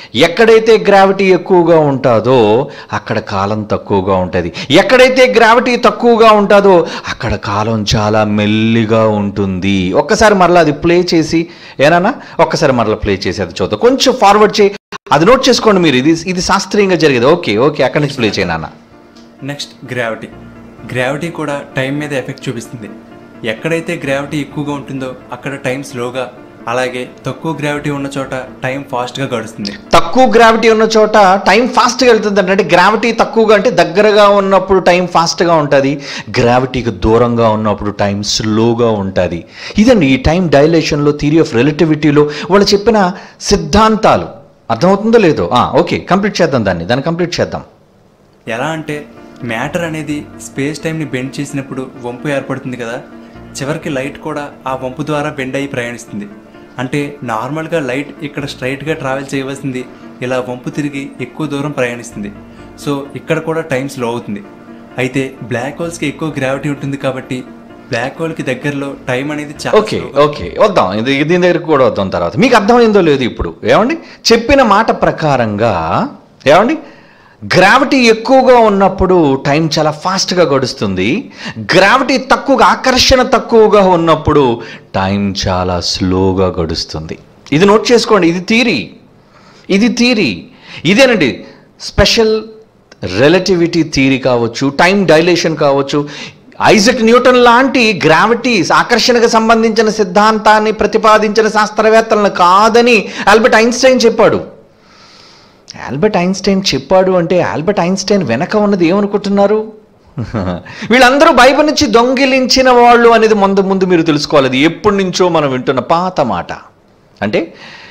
ఎక్కడైతే గ్రావిటీ ఎక్కువగా ఉంటుందో అక్కడ కాలం తక్కువగా ఉంటుంది ఎక్కడైతే గ్రావిటీ తక్కువగా ఉంటుందో అక్కడ కాలం చాలా మెల్లిగా ఉంటుంది ఒక్కసారి మరలా అది ప్లే చేసి ఏనా ఒక్కసారి మరలా ప్లే చేసి అది చూద్దాం కొంచెం ఫార్వర్డ్ చేయి అది నోట్ చేసుకోండి మీరు ఇది ఇది శాస్త్రీయంగా జరిగేది ఓకే ఓకే అక్కడి నుంచి ప్లే చేయనా నెక్స్ట్ గ్రావిటీ గ్రావిటీ కూడా టైం మీద ఎఫెక్ట్ చూపిస్తుంది ఎక్కడైతే గ్రావిటీ ఎక్కువగా ఉంటుందో అక్కడ టైం స్లోగా అలాగే తక్కువ గ్రావిటీ ఉన్న చోట టైం ఫాస్ట్గా గడుస్తుంది తక్కువ గ్రావిటీ ఉన్న చోట టైం ఫాస్ట్గా వెళ్తుంది అంటే గ్రావిటీ తక్కువగా అంటే దగ్గరగా ఉన్నప్పుడు టైం ఫాస్ట్గా ఉంటుంది గ్రావిటీకి దూరంగా ఉన్నప్పుడు టైం స్లోగా ఉంటుంది ఇదండి ఈ టైం డైలేషన్లో థియరీ ఆఫ్ రిలేటివిటీలో వాళ్ళు చెప్పిన సిద్ధాంతాలు అర్థమవుతుందో లేదో ఆ, ఓకే కంప్లీట్ చేద్దాం దాన్ని దాన్ని కంప్లీట్ చేద్దాం ఎలా అంటే మ్యాటర్ అనేది స్పేస్ టైంని బెండ్ చేసినప్పుడు వంపు ఏర్పడుతుంది కదా చివరికి లైట్ కూడా ఆ వంపు ద్వారా బెండ్ అయ్యి ప్రయాణిస్తుంది అంటే నార్మల్గా లైట్ ఇక్కడ స్ట్రైట్గా ట్రావెల్ చేయవలసింది ఇలా వంపు తిరిగి ఎక్కువ దూరం ప్రయాణిస్తుంది సో ఇక్కడ కూడా టైం స్లో అవుతుంది అయితే బ్లాక్ హోల్స్కి ఎక్కువ గ్రావిటీ ఉంటుంది కాబట్టి బ్లాక్ హోల్కి దగ్గరలో టైం అనేది చాలా ఓకే slow గా ఓకే వద్దాం ఇది దీని దగ్గరకు కూడా వద్దాం తర్వాత మీకు అర్థమైందో లేదు ఇప్పుడు ఏమండి చెప్పిన మాట ప్రకారంగా ఏమండి గ్రావిటీ ఎక్కువగా ఉన్నప్పుడు టైం చాలా ఫాస్ట్గా గడుస్తుంది గ్రావిటీ తక్కువగా ఆకర్షణ తక్కువగా ఉన్నప్పుడు టైం చాలా స్లోగా గడుస్తుంది ఇది నోట్ చేసుకోండి ఇది థీరీ ఇది థీరీ ఇదేనండి స్పెషల్ రిలేటివిటీ థీరీ కావచ్చు టైం డైలేషన్ కావచ్చు ఐజక్ న్యూటన్ లాంటి గ్రావిటీ ఆకర్షణకు సంబంధించిన సిద్ధాంతాన్ని ప్రతిపాదించిన శాస్త్రవేత్తలను కాదని ఆల్బర్ట్ ఐన్స్టైన్ చెప్పాడు ఆల్బర్ట్ ఐన్స్టైన్ చెప్పాడు అంటే ఆల్బర్ట్ ఐన్స్టైన్ వెనక ఉన్నది ఏమనుకుంటున్నారు వీళ్ళందరూ బైబిల్ నుంచి దొంగిలించిన వాళ్ళు అనేది ముందు ముందు మీరు తెలుసుకోవాలి అది ఎప్పటి నుంచో మనం వింటున్న పాత మాట అంటే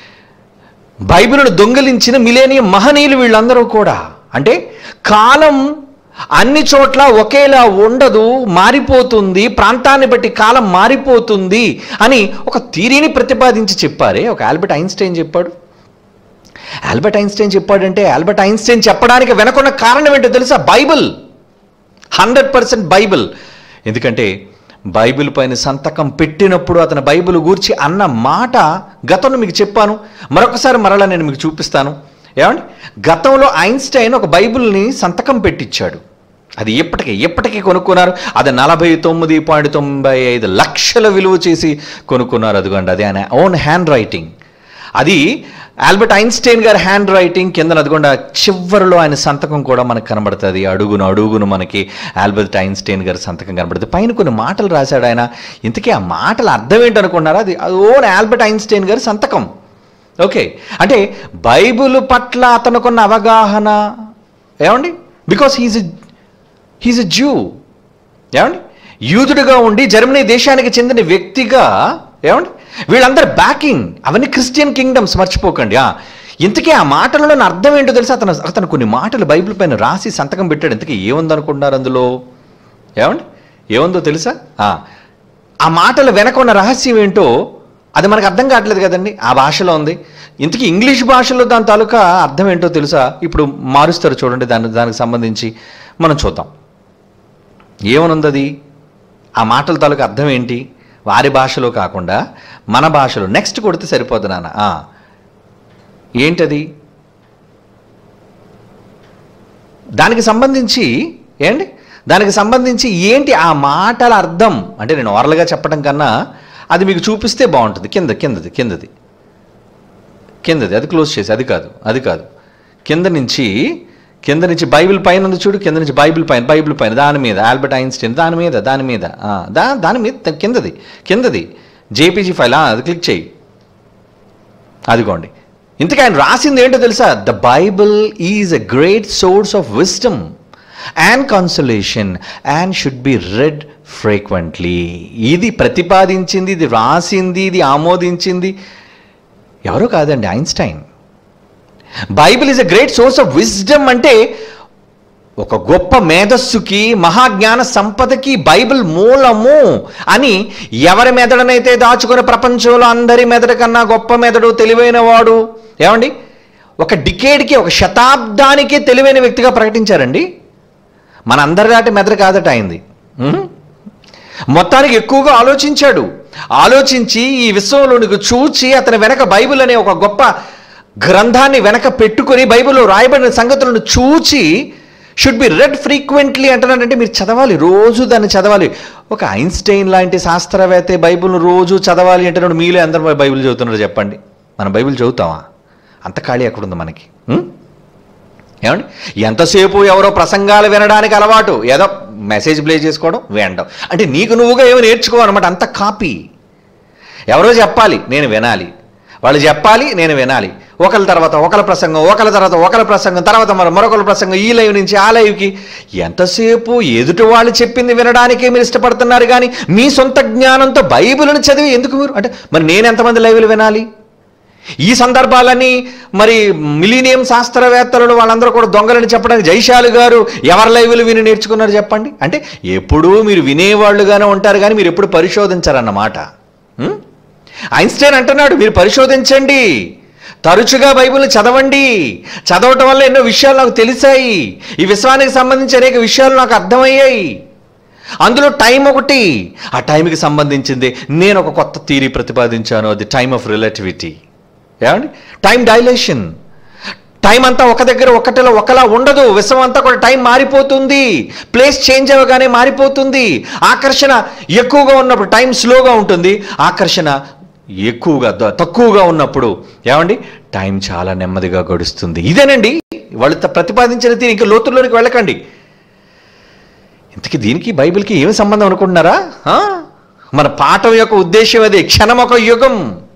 బైబిల్ను దొంగిలించిన మిలేనియం మహనీయులు వీళ్ళందరూ కూడా అంటే కాలం అన్ని చోట్ల ఒకేలా ఉండదు మారిపోతుంది ప్రాంతాన్ని బట్టి కాలం మారిపోతుంది అని ఒక థీరీని ప్రతిపాదించి చెప్పారే ఒక ఆల్బర్ట్ ఐన్స్టైన్ చెప్పాడు ఆల్బర్ట్ ఐన్స్టైన్ చెప్పాడంటే ఆల్బర్ట్ ఐన్స్టైన్ చెప్పడానికి వెనకున్న కారణం ఏంటో తెలుసా బైబిల్ హండ్రెడ్ పర్సెంట్ బైబిల్ ఎందుకంటే బైబిల్ పైన సంతకం పెట్టినప్పుడు అతను బైబిల్ గూర్చి అన్న మాట గతంలో మీకు చెప్పాను మరొకసారి మరలా నేను మీకు చూపిస్తాను ఏమండి గతంలో ఐన్స్టైన్ ఒక బైబిల్ని సంతకం పెట్టించాడు అది ఎప్పటికీ ఎప్పటికీ కొనుక్కున్నారు అది నలభై తొమ్మిది పాయింట్ తొంభై ఐదు లక్షల విలువ చేసి కొనుక్కున్నారు అదిగోండి అది ఆయన ఓన్ హ్యాండ్ రైటింగ్ అది ఆల్బర్ట్ ఐన్స్టైన్ గారి హ్యాండ్ రైటింగ్ కింద అదిగోండి చివరిలో ఆయన సంతకం కూడా మనకు కనబడుతుంది అడుగును అడుగును మనకి ఆల్బర్ట్ ఐన్స్టైన్ గారి సంతకం కనబడుతుంది పైన కొన్ని మాటలు రాశాడు ఆయన ఇంతకీ ఆ మాటల అర్థం ఏంటనుకున్నారా అది అది ఓన్ ఆల్బర్ట్ ఐన్స్టైన్ గారి సంతకం ఓకే అంటే బైబిల్ పట్ల అతనుకున్న అవగాహన ఏమండి because he's he's a Jew ఏమండి యూదుడుగా ఉండి జర్మనీ దేశానికి చెందిన వ్యక్తిగా ఏమండి వీళ్ళందరూ బ్యాకింగ్ అవన్నీ క్రిస్టియన్ కింగ్డమ్స్ మర్చిపోకండి ఆ, ఇంతకీ ఆ మాటలలో అర్థం ఏంటో తెలుసా అతను అతను కొన్ని మాటలు బైబిల్ పైన రాసి సంతకం పెట్టాడు ఇంతకీ ఏముందనుకుంటున్నారు అందులో ఏమండి ఏముందో తెలుసా ఆ, ఆ మాటల వెనక ఉన్న రహస్యం ఏంటో అది మనకు అర్థం కావట్లేదు కదండి ఆ భాషలో ఉంది ఇంతకీ ఇంగ్లీష్ భాషలో దాని తాలూకా అర్థం ఏంటో తెలుసా ఇప్పుడు మారుస్తారు చూడండి దాని దానికి సంబంధించి మనం చూద్దాం ఏమనుంది అది ఆ మాటల తాలూకా అర్థం ఏంటి వారి భాషలో కాకుండా మన భాషలో నెక్స్ట్ కొడితే సరిపోద్ది నాన్న ఆ. ఏంటది దానికి సంబంధించి ఏంటి దానికి సంబంధించి ఏంటి ఆ మాటల అర్థం అంటే నేను ఓరల్గా చెప్పడం కన్నా అది మీకు చూపిస్తే బాగుంటుంది కింద కిందది కిందది కిందది అది క్లోజ్ చేసి అది కాదు అది కాదు కింద నుంచి కింద నుంచి బైబిల్ పైన ఉంది చూడు కింద నుంచి బైబిల్ పైన బైబిల్ పైన దాని మీద ఆల్బర్ట్ ఐన్స్టైన్ దాని మీద దాని మీద ఆ, దా దాని మీద త- కిందది కిందది జేపీజీ ఫైల్ ఆ, అది క్లిక్ చేయి అదిగోండి ఇంతకీ ఆయన రాసింది ఏంటో తెలుసా the Bible is a great source of wisdom and consolation and should be read frequently ఇది ప్రతిపాదించింది ఇది రాసింది ఇది ఆమోదించింది ఎవరో కాదండి Einstein Bible is a great source of wisdom అంటే ఒక గొప్ప మేధస్సుకి మహాజ్ఞాన సంపదకి బైబిల్ మూలము అని ఎవరి మెదడునైతే దాచుకుని ప్రపంచంలో అందరి మెదడు కన్నా గొప్ప మెదడు తెలివైన వాడు ఏమండి ఒక డికేడ్కి ఒక శతాబ్దానికి తెలివైన వ్యక్తిగా ప్రకటించారండి మన అందరి దాటి మెదడు కాదట అయింది మొత్తానికి ఎక్కువగా ఆలోచించాడు ఆలోచించి ఈ విశ్వంలోనికి చూచి అతని వెనక బైబిల్ అనే ఒక గొప్ప గ్రంథాన్ని వెనక పెట్టుకొని బైబిల్లో రాయబడిన సంగతులను చూచి షుడ్ బి రెడ్ ఫ్రీక్వెంట్లీ అంటున్నానంటే మీరు చదవాలి రోజు దాన్ని చదవాలి ఒక ఐన్స్టైన్ లాంటి శాస్త్రవేత్త బైబిల్ను రోజు చదవాలి అంటే మీలో అందరూ బైబిల్ చదువుతున్నారు చెప్పండి మనం బైబిల్ చదువుతామా అంత ఖాళీ ఎక్కడుంది మనకి ఉం? ఏమండి ఎంతసేపు ఎవరో ప్రసంగాలు వినడానికి అలవాటు ఏదో మెసేజ్ ప్లే చేసుకోవడం వినడం అంటే నీకు నువ్వుగా ఏమి నేర్చుకోవాలన్నమాట అంత కాపీ ఎవరో చెప్పాలి నేను వినాలి వాళ్ళు చెప్పాలి నేను వినాలి ఒకరి తర్వాత ఒకరి ప్రసంగం ఒకరి తర్వాత ఒకరి ప్రసంగం తర్వాత మరి మరొకరి ప్రసంగం ఈ లైవ్ నుంచి ఆ లైవ్కి ఎంతసేపు ఎదుటి వాళ్ళు చెప్పింది వినడానికే మీరు ఇష్టపడుతున్నారు కానీ మీ సొంత జ్ఞానంతో బైబిల్ని చదివి ఎందుకు మీరు అంటే మరి నేను ఎంతమంది లైవ్లు వినాలి ఈ సందర్భాలన్నీ మరి మిలీనియం శాస్త్రవేత్తలు వాళ్ళందరూ కూడా దొంగలని చెప్పడానికి జైశాలు గారు ఎవరి లైవ్లు విని నేర్చుకున్నారు చెప్పండి అంటే ఎప్పుడూ మీరు వినేవాళ్ళుగానే ఉంటారు కానీ మీరు ఎప్పుడు పరిశోధించారన్నమాట ఉం? ఐన్స్టైన్ అంటున్నాడు మీరు పరిశోధించండి తరచుగా బైబిల్ చదవండి చదవటం వల్ల ఎన్నో విషయాలు నాకు తెలిసాయి ఈ విశ్వానికి సంబంధించి అనేక విషయాలు నాకు అర్థమయ్యాయి అందులో టైం ఒకటి ఆ టైంకి సంబంధించింది నేను ఒక కొత్త థీరీ ప్రతిపాదించాను అది టైమ్ ఆఫ్ రిలేటివిటీ ఏమండి టైం డైలేషన్ టైం అంతా ఒక దగ్గర ఒకటిలో ఒకలా ఉండదు విశ్వం అంతా కూడా టైం మారిపోతుంది ప్లేస్ చేంజ్ అవ్వగానే మారిపోతుంది ఆకర్షణ ఎక్కువగా ఉన్నప్పుడు టైం స్లోగా ఉంటుంది ఆకర్షణ ఎక్కువగా ద- తక్కువగా ఉన్నప్పుడు ఏమండి టైం చాలా నెమ్మదిగా గడుస్తుంది ఇదేనండి వాళ్ళు త- ప్రతిపాదించిన తీరు ఇంకా లోతుల్లోనికి వెళ్ళకండి ఇంతకీ దీనికి బైబిల్కి ఏమి సంబంధం అనుకుంటున్నారా ఆ? మన పాఠం యొక్క ఉద్దేశం అదే క్షణం ఒక యుగం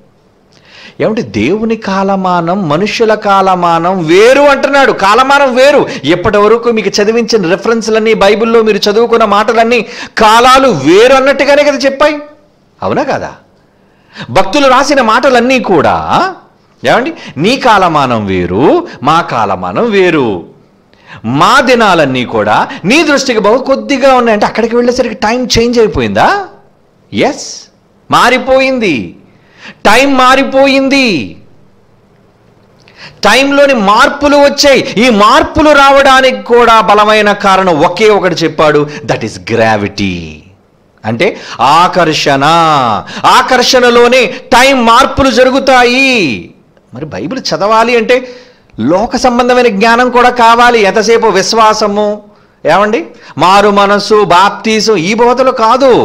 ఏమంటే దేవుని కాలమానం మనుషుల కాలమానం వేరు అంటున్నాడు కాలమానం వేరు ఎప్పటి వరకు మీకు చదివించిన రెఫరెన్స్లన్నీ బైబిల్లో మీరు చదువుకున్న మాటలన్నీ కాలాలు వేరు అన్నట్టుగానే కదా చెప్పాయి అవునా కదా భక్తులు రాసిన మాటలన్నీ కూడా ఏమండి నీ కాలమానం వేరు మా కాలమానం వేరు మా దినాలన్నీ కూడా నీ దృష్టికి బహు కొద్దిగా ఉన్నాయంటే అక్కడికి వెళ్ళేసరికి టైం చేంజ్ అయిపోయిందా ఎస్ మారిపోయింది టైం మారిపోయింది టైంలోని మార్పులు వచ్చాయి ఈ మార్పులు రావడానికి కూడా బలమైన కారణం ఒకే ఒకటి చెప్పాడు దట్ ఈస్ గ్రావిటీ అంటే ఆకర్షణ ఆకర్షణలోనే టైం మార్పులు జరుగుతాయి మరి బైబిల్ చదవాలి అంటే లోక సంబంధమైన జ్ఞానం కూడా కావాలి ఎంతసేపు విశ్వాసము ఏమండి మారు మనస్సు బాప్తీసు ఈ బోధలు కాదు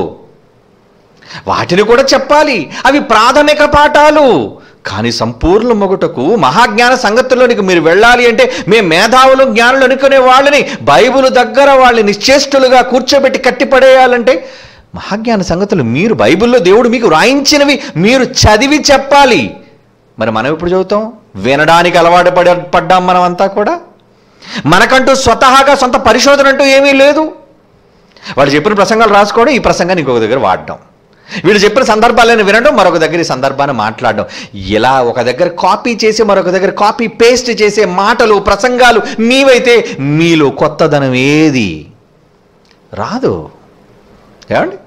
వాటిని కూడా చెప్పాలి అవి ప్రాథమిక పాఠాలు కానీ సంపూర్ణ మొగుటకు మహాజ్ఞాన సంగతుల్లోనికి మీరు వెళ్ళాలి అంటే మేము మేధావులు జ్ఞానులు అనుకునే వాళ్ళని బైబిల్ దగ్గర వాళ్ళని నిశ్చేష్టులుగా కూర్చోబెట్టి కట్టిపడేయాలంటే మహాజ్ఞాన సంగతులు మీరు బైబిల్లో దేవుడు మీకు రాయించినవి మీరు చదివి చెప్పాలి మరి మనం ఎప్పుడు చదువుతాం వినడానికి అలవాటు పడ పడ్డాం మనం అంతా కూడా మనకంటూ స్వతహాగా సొంత పరిశోధన అంటూ ఏమీ లేదు వాళ్ళు చెప్పిన ప్రసంగాలు రాసుకోవడం ఈ ప్రసంగాన్ని ఇంకొక దగ్గర వాడడం వీళ్ళు చెప్పిన సందర్భాలను వినడం మరొక దగ్గర ఈ సందర్భాన్ని మాట్లాడడం ఇలా ఒక దగ్గర కాపీ చేసి మరొక దగ్గర కాపీ పేస్ట్ చేసే మాటలు ప్రసంగాలు మీవైతే మీలో కొత్తదనం ఏది రాదు ఏమండి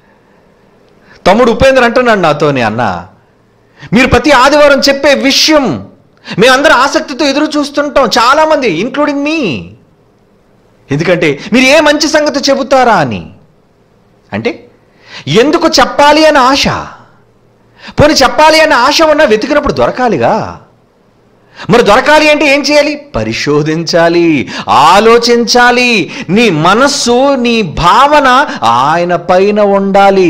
తమ్ముడు ఉపేంద్ర అంటున్నాడు నాతోని అన్న మీరు ప్రతి ఆదివారం చెప్పే విషయం మేమందరం ఆసక్తితో ఎదురు చూస్తుంటాం చాలామంది ఇంక్లూడింగ్ మీ ఎందుకంటే మీరు ఏ మంచి సంగతి చెబుతారా అని అంటే ఎందుకు చెప్పాలి అన్న ఆశ పోనీ చెప్పాలి అన్న ఆశ ఉన్నా వెతికినప్పుడు దొరకాలిగా మరి దొరకాలి అంటే ఏం చేయాలి పరిశోధించాలి ఆలోచించాలి నీ మనస్సు నీ భావన ఆయన పైన ఉండాలి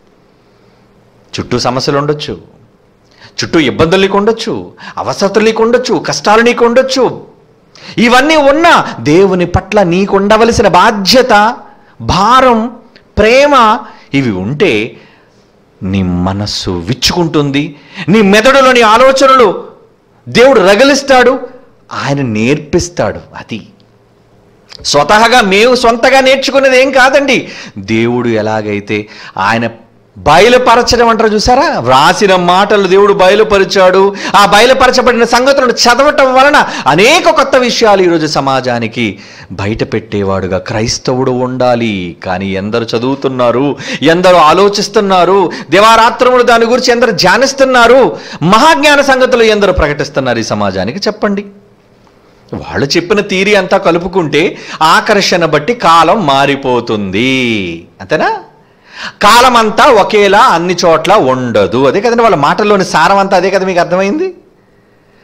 చుట్టూ సమస్యలు ఉండొచ్చు చుట్టూ ఇబ్బందులు నీకు ఉండొచ్చు అవసరతలు నీకు ఉండొచ్చు కష్టాలు నీకు ఉండొచ్చు ఇవన్నీ ఉన్నా దేవుని పట్ల నీకు ఉండవలసిన బాధ్యత భారం ప్రేమ ఇవి ఉంటే నీ మనస్సు విచ్చుకుంటుంది నీ మెదడులోని ఆలోచనలు దేవుడు రగిలిస్తాడు ఆయన నేర్పిస్తాడు అది స్వతహాగా మేము సొంతగా నేర్చుకునేది ఏం కాదండి దేవుడు ఎలాగైతే ఆయన బయలుపరచడం అంటారు చూసారా వ్రాసిన మాటలు దేవుడు బయలుపరిచాడు ఆ బయలుపరచబడిన సంగతులను చదవటం వలన అనేక కొత్త విషయాలు ఈరోజు సమాజానికి బయట పెట్టేవాడుగా క్రైస్తవుడు ఉండాలి కానీ ఎందరు చదువుతున్నారు ఎందరు ఆలోచిస్తున్నారు దివారాత్రములు దాని గురించి ఎందరు ధ్యానిస్తున్నారు మహాజ్ఞాన సంగతులు ఎందరు ప్రకటిస్తున్నారు ఈ సమాజానికి చెప్పండి వాళ్ళు చెప్పిన తీరి అంతా కలుపుకుంటే ఆకర్షణ బట్టి కాలం మారిపోతుంది అంతేనా కాలం అంతా ఒకేలా అన్ని చోట్ల ఉండదు అదే కదండి వాళ్ళ మాటల్లోని సారం అంతా అదే కదా మీకు అర్థమైంది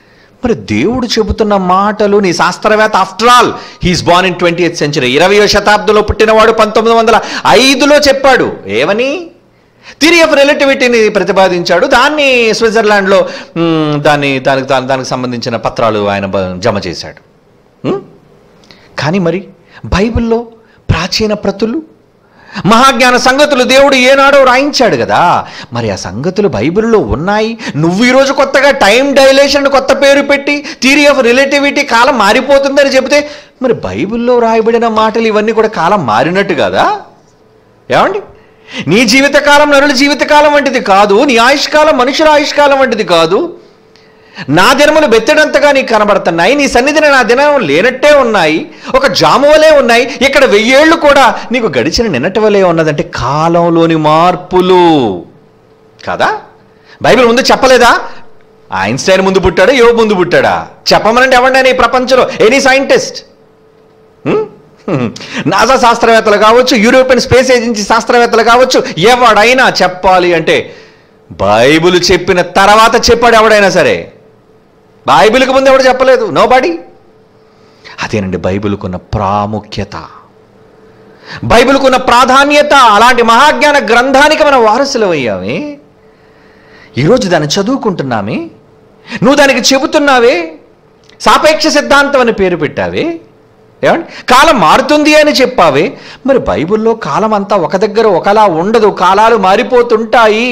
మరి దేవుడు చెబుతున్న మాటలు నీ శాస్త్రవేత్త after all he's born in twenty eighth century ఇరవయో శతాబ్దంలో పుట్టినవాడు పంతొమ్మిది వందల ఐదులో చెప్పాడు ఏమని థియరీ ఆఫ్ రిలేటివిటీని ప్రతిపాదించాడు దాన్ని స్విట్జర్లాండ్లో మ్, దాన్ని దానికి దాని- దానికి సంబంధించిన పత్రాలు ఆయన బ- జమ చేశాడు మ్? కానీ మరి బైబిల్లో ప్రాచీన ప్రతులు మహాజ్ఞాన సంగతులు దేవుడు ఏనాడో రాయించాడు కదా మరి ఆ సంగతులు బైబిల్లో ఉన్నాయి నువ్వు ఈరోజు కొత్తగా టైం డైలేషన్ కొత్త పేరు పెట్టి థియరీ ఆఫ్ రిలేటివిటీ కాలం మారిపోతుందని చెబితే మరి బైబిల్లో రాయబడిన మాటలు ఇవన్నీ కూడా కాలం మారినట్టు కదా ఏమండి నీ జీవితకాలం నరుల జీవితకాలం వంటిది కాదు నీ ఆయుష్కాలం మనుషుల ఆయుష్కాలం వంటిది కాదు నా దినములు బెత్తడంతగా నీకు కనబడుతున్నాయి నీ సన్నిధిని నా దినం లేనట్టే ఉన్నాయి ఒక జాము వలె ఉన్నాయి ఇక్కడ వెయ్యేళ్ళు కూడా నీకు గడిచిన నిన్నటి వలె ఉన్నదంటే కాలంలోని మార్పులు కదా బైబిల్ ముందు చెప్పలేదా ఐన్స్టైన్ ముందు పుట్టాడా యో ముందు పుట్టాడా చెప్పమనంటే ఎవరినైనా ఈ ప్రపంచంలో ఎనీ సైంటిస్ట్ హ్మ్? హ్మ్. నాసా శాస్త్రవేత్తలు కావచ్చు యూరోపియన్ స్పేస్ ఏజెన్సీ శాస్త్రవేత్తలు కావచ్చు ఎవడైనా చెప్పాలి అంటే బైబిల్ చెప్పిన తర్వాత చెప్పాడు ఎవడైనా సరే బైబిల్కి ముందు ఎవడు చెప్పలేదు నో బాడీ అదేనండి బైబిల్కున్న ప్రాముఖ్యత బైబిల్కున్న ప్రాధాన్యత అలాంటి మహాజ్ఞాన గ్రంథానికి మనం వారసులు అయ్యామే ఈరోజు దాన్ని చదువుకుంటున్నామే నువ్వు దానికి చెబుతున్నావే సాపేక్ష సిద్ధాంతం అని పేరు పెట్టావే ఏమండి కాలం మారుతుంది అని చెప్పావే మరి బైబిల్లో కాలం అంతా ఒక దగ్గర ఒకలా ఉండదు కాలాలు మారిపోతుంటాయి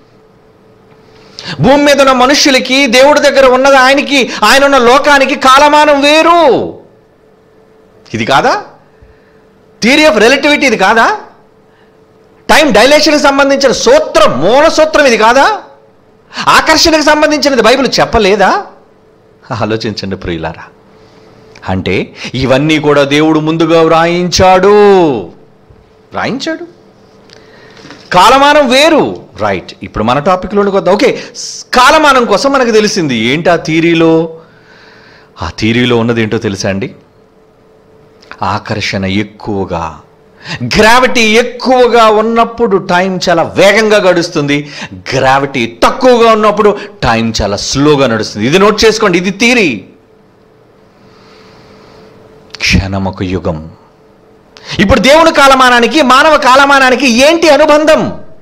భూమి మీద ఉన్న మనుష్యులకి దేవుడి దగ్గర ఉన్నది ఆయనకి ఆయన ఉన్న లోకానికి కాలమానం వేరు ఇది కాదా థియరీ ఆఫ్ రిలేటివిటీ ఇది కాదా టైం డైలేషన్కి సంబంధించిన సూత్రం మూల సూత్రం ఇది కాదా ఆకర్షణకు సంబంధించినది బైబిల్ చెప్పలేదా ఆలోచించండి ప్రియులారా అంటే ఇవన్నీ కూడా దేవుడు ముందుగా వ్రాయించాడు వ్రాయించాడు కాలమానం వేరు రైట్ ఇప్పుడు మన టాపిక్లోకి వద్దాం ఓకే స్- కాలమానం కోసం మనకు తెలిసింది ఏంటి ఆ థీరీలో ఆ థీరీలో ఉన్నది ఏంటో తెలుసా అండి ఆకర్షణ ఎక్కువగా గ్రావిటీ ఎక్కువగా ఉన్నప్పుడు టైం చాలా వేగంగా గడుస్తుంది గ్రావిటీ తక్కువగా ఉన్నప్పుడు టైం చాలా స్లోగా నడుస్తుంది ఇది నోట్ చేసుకోండి ఇది థీరీ క్షణమొక యుగం ఇప్పుడు దేవుని కాలమానానికి మానవ కాలమానానికి ఏంటి అనుబంధం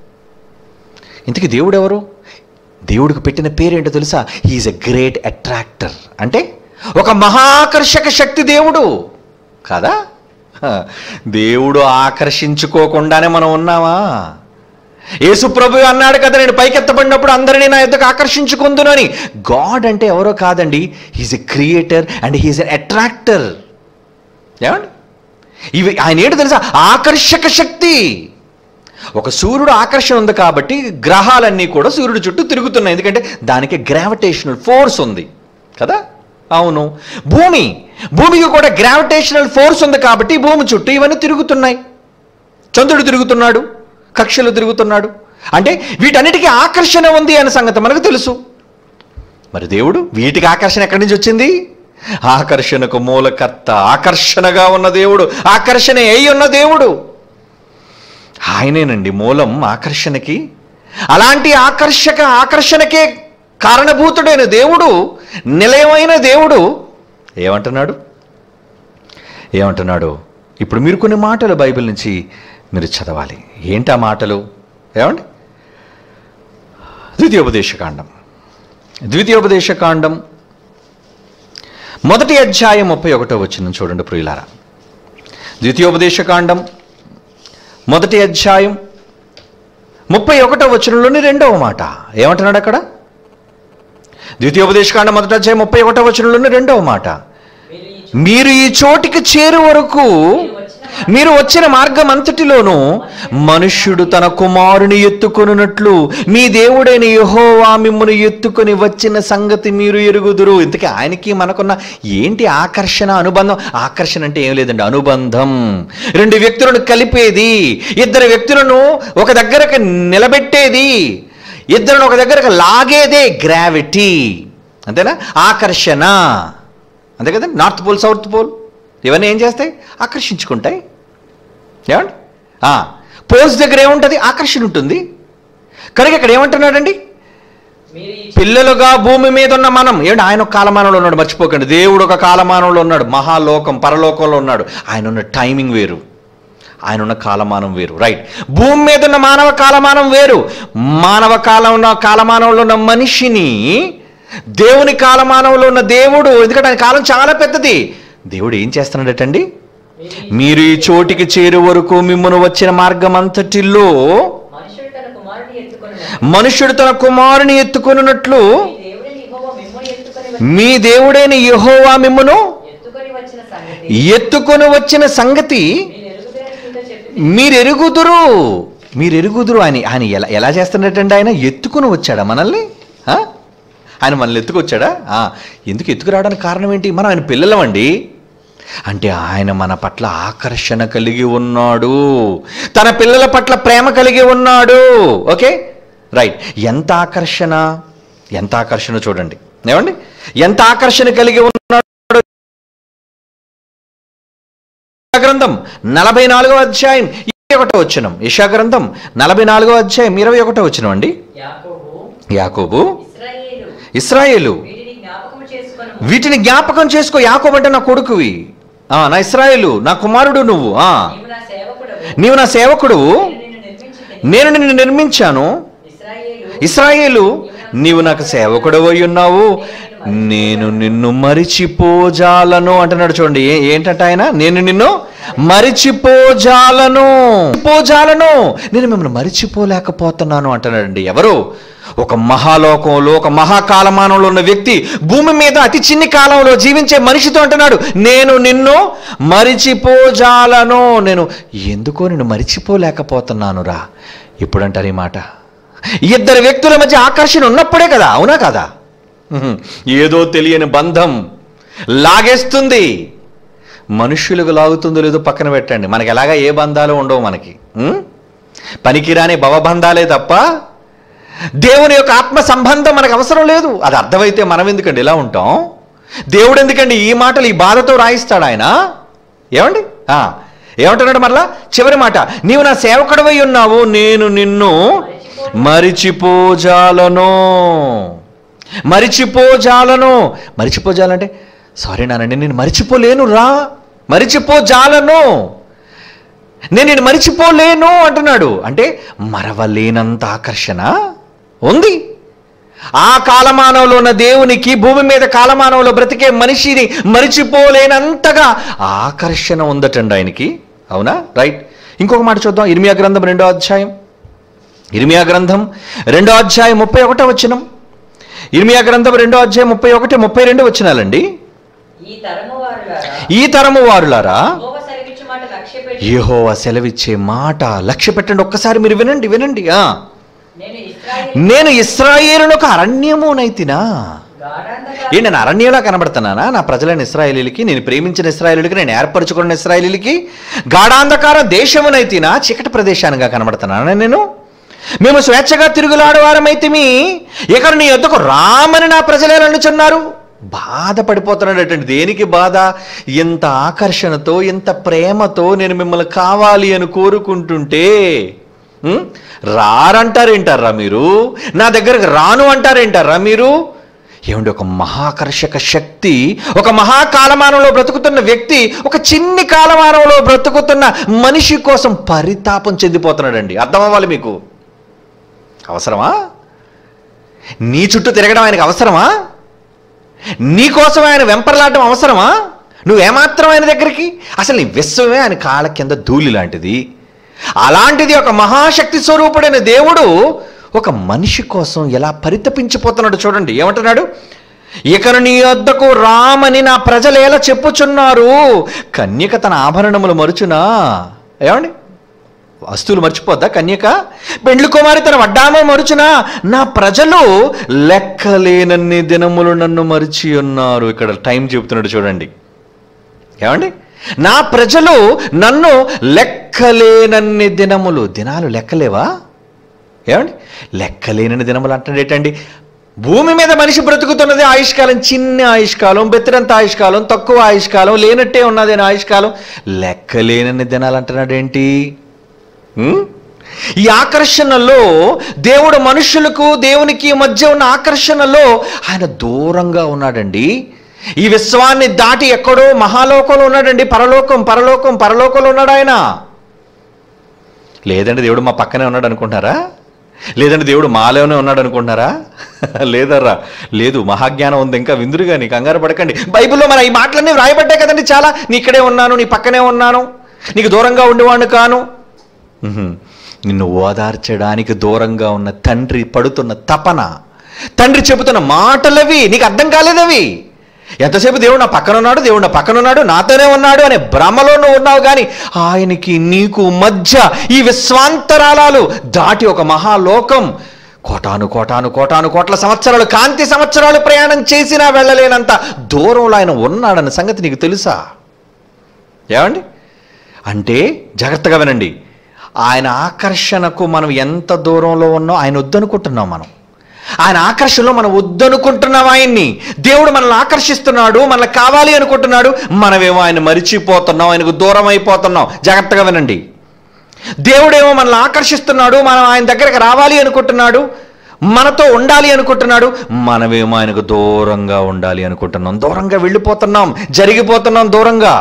ఇంతకీ దేవుడు ఎవరు దేవుడికి పెట్టిన పేరేంటో తెలుసా హీఈస్ ఎ గ్రేట్ అట్రాక్టర్ అంటే ఒక మహాకర్షక శక్తి దేవుడు కాదా హ, దేవుడు ఆకర్షించుకోకుండానే మనం ఉన్నామా యేసు ప్రభు అన్నాడు కదా నేను పైకెత్తబడినప్పుడు అందరినీ నా ఎద్దకు ఆకర్షించుకుందునని గాడ్ అంటే ఎవరో కాదండి he's a creator and he's a attractor ఏమండి ఇవి ఆయన ఏంటో తెలుసా ఆకర్షక శక్తి ఒక సూర్యుడు ఆకర్షణ ఉంది కాబట్టి గ్రహాలన్నీ కూడా సూర్యుడు చుట్టూ తిరుగుతున్నాయి ఎందుకంటే దానికి గ్రావిటేషనల్ ఫోర్స్ ఉంది కదా అవును భూమి భూమికి కూడా గ్రావిటేషనల్ ఫోర్స్ ఉంది కాబట్టి భూమి చుట్టూ ఇవన్నీ తిరుగుతున్నాయి చంద్రుడు తిరుగుతున్నాడు కక్షలు తిరుగుతున్నాడు అంటే వీటన్నిటికీ ఆకర్షణ ఉంది అనే సంగతి మనకు తెలుసు మరి దేవుడు వీటికి ఆకర్షణ ఎక్కడి నుంచి వచ్చింది ఆకర్షణకు మూలకర్త ఆకర్షణగా ఉన్న దేవుడు ఆకర్షణ అయి ఉన్న దేవుడు ఆయనేనండి మూలం ఆకర్షణకి అలాంటి ఆకర్షక ఆకర్షణకే కారణభూతుడైన దేవుడు నిలయమైన దేవుడు ఏమంటున్నాడు ఏమంటున్నాడు ఇప్పుడు మీరు కొన్ని మాటలు బైబిల్ నుంచి మీరు చదవాలి ఏంటి ఆ మాటలు ఏమండి ద్వితీయోపదేశకాండం ద్వితీయోపదేశకాండం మొదటి అధ్యాయం ముప్పై ఒకటో వచ్చిన చూడండి ప్రియులారా ద్వితీయోపదేశకాండం మొదటి అధ్యాయం ముప్పై ఒకటో వచనంలోని రెండవ మాట ఏమంటున్నాడు అక్కడ ద్వితీయోపదేశకాండం మొదటి అధ్యాయం ముప్పై ఒకటో వచనంలోని రెండవ మాట మీరు ఈ చోట మీరు ఈ చోటికి చేరు వరకు మీరు వచ్చిన మార్గం అంతటిలోనూ మనుష్యుడు తన కుమారుని ఎత్తుకొనున్నట్లు మీ దేవుడైన యెహోవా మిమ్మును ఎత్తుకొని వచ్చిన సంగతి మీరు ఎరుగుదురు ఇంతకీ ఆయనకి మనకున్న ఏంటి ఆకర్షణ అనుబంధం ఆకర్షణ అంటే ఏం లేదండి అనుబంధం రెండు వ్యక్తులను కలిపేది ఇద్దరు వ్యక్తులను ఒక దగ్గరకు నిలబెట్టేది ఇద్దరును ఒక దగ్గరకు లాగేదే గ్రావిటీ అంతేనా ఆకర్షణ అంతే కదా నార్త్ పోల్ సౌత్ పోల్ ఇవన్నీ ఏం చేస్తాయి ఆకర్షించుకుంటాయి ఏమండి పోల్స్ దగ్గర ఏముంటుంది ఆకర్షణ ఉంటుంది కనుక ఇక్కడ ఏమంటున్నాడండి మీరు ఈ పిల్లలుగా భూమి మీద ఉన్న మనం ఏంటి ఆయన ఒక కాలమానంలో ఉన్నాడు మర్చిపోకండి దేవుడు ఒక కాలమానంలో ఉన్నాడు మహాలోకం పరలోకంలో ఉన్నాడు ఆయన ఉన్న టైమింగ్ వేరు ఆయన ఉన్న కాలమానం వేరు రైట్ భూమి మీద ఉన్న మానవ కాలమానం వేరు మానవ కాలం ఉన్న కాలమానంలో ఉన్న మనిషిని దేవుని కాలమానంలో ఉన్న దేవుడు ఎందుకంటే ఆయన కాలం చాలా పెద్దది దేవుడు ఏం చేస్తున్నాడటండి మీరు ఈ చోటికి చేరు వరకు మిమ్మల్ని వచ్చిన మార్గం అంతటిలో మనుషుడు తన కుమారుని ఎత్తుకొని మనుష్యుడు తన కుమారుని ఎత్తుకొనున్నట్లు మీ దేవుడిని యెహోవా మిమ్మల్ని ఎత్తుకొని మీ దేవుడైన యెహోవా మిమ్మును ఎత్తుకొని వచ్చిన సంగతి ఎత్తుకొని వచ్చిన సంగతి మీరు ఎరుగుదరని మీతో చెప్పి మీరు ఎరుగుదురు మీరు ఎరుగుదురు ఆయన ఆయన ఎలా ఎలా చేస్తున్నట్టండి ఆయన ఎత్తుకొని వచ్చాడా మనల్ని ఆ? ఆయన మనల్ని ఎత్తుకొచ్చాడా ఆ, ఎందుకు ఎత్తుకురావడానికి కారణం ఏంటి మనం ఆయన పిల్లలమండి అంటే ఆయన మన పట్ల ఆకర్షణ కలిగి ఉన్నాడు తన పిల్లల పట్ల ప్రేమ కలిగి ఉన్నాడు ఓకే రైట్ ఎంత ఆకర్షణ ఎంత ఆకర్షణ చూడండి ఏమండి ఎంత ఆకర్షణ కలిగి ఉన్నాడు యెషయా గ్రంథం నలభై నాలుగో అధ్యాయం ఇరవై ఒకటో వచ్చినం యశా గ్రంథం నలభై నాలుగో అధ్యాయం ఇరవై ఒకటో వచ్చినం అండి యాకోబు యాకోబు ఇశ్రాయేలు ఇస్రాయేలు వీటిని జ్ఞాపకం చేసుకొని వీటిని జ్ఞాపకం చేసుకో యాకోబు అంటే నా కొడుకువి ఆ, నా ఇస్రాయేలు నా కుమారుడు నువ్వు ఆ నీవు నా సేవకుడవు నీవు నా సేవకుడు నేను నిన్ను నిర్మించి నేను నిన్ను నిర్మించాను ఇశ్రాయేలు ఇస్రాయేలు నీవు నాకు సేవకుడవై ఉన్నావు నేను నిన్ను మరిచిపోజాలను అంటున్నాడు చూడండి ఏ- ఏంటంట ఆయన నేను నిన్ను మరిచిపోజాలను పోజాలను నేను మిమ్మల్ని మరిచిపోలేకపోతున్నాను అంటున్నాడండి ఎవరు ఒక మహాలోకంలో ఒక మహాకాలమానంలో ఉన్న వ్యక్తి భూమి మీద అతి చిన్ని కాలంలో జీవించే మనిషితో అంటున్నాడు నేను నిన్ను మరిచిపోజాలను నేను ఎందుకో నిన్ను మరిచిపోలేకపోతున్నాను రా ఇప్పుడు అంటారు ఈ మాట ఇద్దరు వ్యక్తుల మధ్య ఆకర్షణ ఉన్నప్పుడే కదా అవునా కదా హ్మ్. ఏదో తెలియని బంధం లాగేస్తుంది మనుష్యులకు లాగుతుందో లేదో పక్కన పెట్టండి మనకి ఎలాగా ఏ బంధాలు ఉండవు మనకి హ్మ్? పనికిరాని భవబంధాలే తప్ప దేవుని యొక్క ఆత్మ సంబంధం మనకు అవసరం లేదు అది అర్థమైతే మనం ఎందుకండి ఇలా ఉంటాం దేవుడు ఎందుకండి ఈ మాటలు ఈ బాధతో రాయిస్తాడు ఆయన ఏమండి ఆ, ఏమంటున్నాడు మరలా చివరి మాట నీవు నా సేవకుడవై ఉన్నావు నేను నిన్ను మరిచిపోజాలను మరిచిపోజాలను మరిచిపోజాలంటే సారీ నానండి నేను మరిచిపోలేను రా మరిచిపోజాలను నేను నేను మరిచిపోలేను అంటున్నాడు అంటే మరవలేనంత ఆకర్షణ ఉంది ఆ కాలమానంలో ఉన్న దేవునికి భూమి మీద కాలమానంలో బ్రతికే మనిషిని మరిచిపోలేనంతగా ఆకర్షణ ఉందటండి ఆయనకి అవునా రైట్ ఇంకొక మాట చూద్దాం ఇర్మియా గ్రంథం రెండో అధ్యాయం ఇర్మియా గ్రంథం రెండో అధ్యాయం ముప్పై ఒకటో వచ్చినం ఇర్మియా గ్రంథం రెండో అధ్యాయం ముప్పై ఒకటి ముప్పై రెండు వచ్చినాలండి ఈ తరము వారులారా ఈ తరము వారులారా యెహోవా సెలవిచ్చు మాట లక్ష్య పెట్టి యెహోవా సెలవిచ్చే మాట లక్ష్య పెట్టండి ఒక్కసారి మీరు వినండి వినండి ఆ నేను ఇశ్రాయేలు నేను ఇస్రాయేలును ఒక అరణ్యమునైతినా గాఢాంధకార ఏ నేను అరణ్యంలా కనబడుతున్నానా నా ప్రజలైన ఇస్రాయేలీలకి నేను ప్రేమించిన ఇస్రాయేలీలకి నేను ఏర్పరచుకున్న ఇస్రాయేలీలకి గాఢాంధకార దేశమునైతినా చీకటి ప్రదేశానిగా కనబడుతున్నానా నేను మేము స్వేచ్ఛగా తిరుగులాడవారమైతిమి ఇక నీ యొద్దకు రామని నా ప్రజలే అనుచున్నారు బాధపడిపోతున్నాడటండి దేనికి బాధ ఇంత ఆకర్షణతో ఇంత ప్రేమతో నేను మిమ్మల్ని కావాలి అని కోరుకుంటుంటే ఉం? రారంటారేంటారా మీరు నా దగ్గరకు రాను అంటారేంటారా మీరు ఏమండి ఒక మహాకర్షక శక్తి ఒక మహాకాలమానంలో బ్రతుకుతున్న వ్యక్తి ఒక చిన్ని కాలమానంలో బ్రతుకుతున్న మనిషి కోసం పరితాపం చెందిపోతున్నాడండి అర్థం అవ్వాలి మీకు అవసరమా నీ చుట్టూ తిరగడం ఆయనకు అవసరమా నీ కోసం ఆయన వెంపర్లాడడం అవసరమా నువ్వేమాత్రం ఆయన దగ్గరికి అసలు నీ విశ్వమే ఆయన కాళ్ళ కింద ధూళి లాంటిది అలాంటిది ఒక మహాశక్తి స్వరూపుడైన దేవుడు ఒక మనిషి కోసం ఎలా పరితపించిపోతున్నాడు చూడండి ఏమంటున్నాడు ఇకను నీ వద్దకు రామని నా ప్రజలు ఎలా చెప్పుచున్నారు కన్యక తన ఆభరణములు మరుచునా ఏమండి వస్తువులు మర్చిపోద్దా కన్యక పెండ్లి కుమారి తన వడ్డామో మరుచునా నా ప్రజలు లెక్కలేనన్ని దినములు నన్ను మరిచి ఉన్నారు ఇక్కడ టైం చెబుతున్నాడు చూడండి ఏమండి నా ప్రజలు నన్ను లెక్కలేనన్ని దినములు దినాలు లెక్కలేవా ఏమండి లెక్కలేనన్ని దినములు అంటే ఏంటండి భూమి మీద మనిషి బ్రతుకుతున్నది ఆయుష్కాలం చిన్న ఆయుష్కాలం బెత్తడంత ఆయుష్కాలం తక్కువ ఆయుష్కాలం లేనట్టే ఉన్నది అని ఆయుష్కాలం లెక్కలేనన్ని దినాలు అంటున్నాడు ఏంటి ఉం? ఈ ఆకర్షణలో దేవుడు మనుషులకు దేవునికి మధ్య ఉన్న ఆకర్షణలో ఆయన దూరంగా ఉన్నాడండి ఈ విశ్వాన్ని దాటి ఎక్కడో మహాలోకంలో ఉన్నాడండి పరలోకం పరలోకం పరలోకంలో ఉన్నాడు ఆయన లేదండి దేవుడు మా పక్కనే ఉన్నాడు అనుకుంటున్నారా లేదంటే దేవుడు మాలోనే ఉన్నాడు అనుకుంటున్నారా లేదర్రా లేదు మహాజ్ఞానం ఉంది ఇంకా విందురుగా నీ కంగారు పడకండి బైబిల్లో మన ఈ మాటలన్నీ వ్రాయబడ్డాయి కదండి చాలా నీ ఇక్కడే ఉన్నాను నీ పక్కనే ఉన్నాను నీకు దూరంగా ఉండేవాడిని కాను ఉహుం. నిన్ను ఓదార్చడానికి దూరంగా ఉన్న తండ్రి పడుతున్న తపన తండ్రి చెబుతున్న మాటలవి నీకు అర్థం కాలేదవి ఎంతసేపు దేవుడు నా పక్కన ఉన్నాడు దేవుడు నా పక్కన ఉన్నాడు నాతోనే ఉన్నాడు అనే భ్రమలో నువ్వు ఉన్నావు కానీ ఆయనకి నీకు మధ్య ఈ విశ్వాంతరాలాలు దాటి ఒక మహాలోకం కోటాను కోటాను కోటాను కోట్ల సంవత్సరాలు కాంతి సంవత్సరాలు ప్రయాణం చేసినా వెళ్ళలేనంత దూరంలో ఆయన ఉన్నాడన్న సంగతి నీకు తెలుసా ఏమండి అంటే జాగ్రత్తగా వినండి ఆయన ఆకర్షణకు మనం ఎంత దూరంలో ఉన్నాం ఆయన వద్దనుకుంటున్నాం మనం ఆయన ఆకర్షణలో మనం వద్దనుకుంటున్నాం ఆయన్ని దేవుడు మనల్ని ఆకర్షిస్తున్నాడు మనల్ని కావాలి అనుకుంటున్నాడు మనమేమో ఆయన మరిచిపోతున్నాం ఆయనకు దూరం అయిపోతున్నాం జాగ్రత్తగా వినండి దేవుడేమో మనల్ని ఆకర్షిస్తున్నాడు మనం ఆయన దగ్గరకు రావాలి అనుకుంటున్నాడు మనతో ఉండాలి అనుకుంటున్నాడు మనమేమో ఆయనకు దూరంగా ఉండాలి అనుకుంటున్నాం దూరంగా వెళ్ళిపోతున్నాం జరిగిపోతున్నాం దూరంగా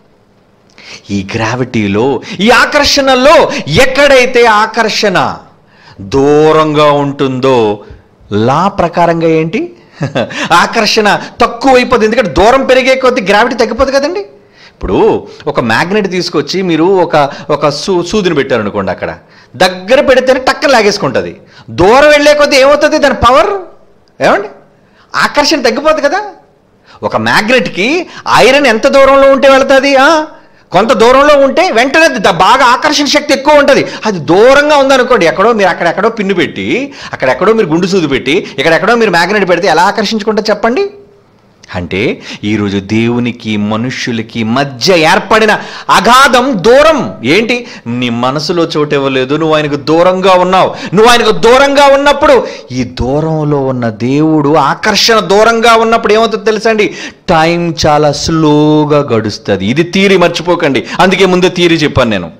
ఈ గ్రావిటీలో ఈ ఆకర్షణలో ఎక్కడైతే ఆకర్షణ దూరంగా ఉంటుందో లా ప్రకారంగా ఏంటి ఆకర్షణ తక్కువ అయిపోతుంది ఎందుకంటే దూరం పెరిగే కొద్దీ గ్రావిటీ తగ్గిపోతుంది కదండి ఇప్పుడు ఒక మ్యాగ్నెట్ తీసుకొచ్చి మీరు ఒక ఒక సూ సూదిని పెట్టారనుకోండి అక్కడ దగ్గర పెడితేనే టక్కన లాగేసుకుంటుంది దూరం వెళ్ళే కొద్దీ ఏమవుతుంది దాని పవర్ ఏమండి ఆకర్షణ తగ్గిపోతుంది కదా ఒక మ్యాగ్నెట్కి ఐరన్ ఎంత దూరంలో ఉంటే వెళ్తుంది ఆ? కొంత దూరంలో ఉంటే వెంటనే ద- బాగా ఆకర్షణ శక్తి ఎక్కువ ఉంటుంది అది దూరంగా ఉందనుకోండి ఎక్కడో మీరు అక్కడెక్కడో పిన్ను పెట్టి అక్కడెక్కడో మీరు గుండు సూది పెట్టి ఇక్కడెక్కడో మీరు మ్యాగ్నెట్ పెడితే ఎలా ఆకర్షించుకుంటే చెప్పండి అంటే ఈరోజు దేవునికి మనుష్యులకి మధ్య ఏర్పడిన అగాధం దూరం ఏంటి నీ మనసులో చోటు ఇవ్వలేదు నువ్వు ఆయనకు దూరంగా ఉన్నావు నువ్వు ఆయనకు దూరంగా ఉన్నప్పుడు ఈ దూరంలో ఉన్న దేవుడు ఆకర్షణ దూరంగా ఉన్నప్పుడు ఏమవుతుందో తెలుసండి టైం చాలా స్లోగా గడుస్తుంది ఇది తీరి మర్చిపోకండి అందుకే ముందే తీరి చెప్పాను నేను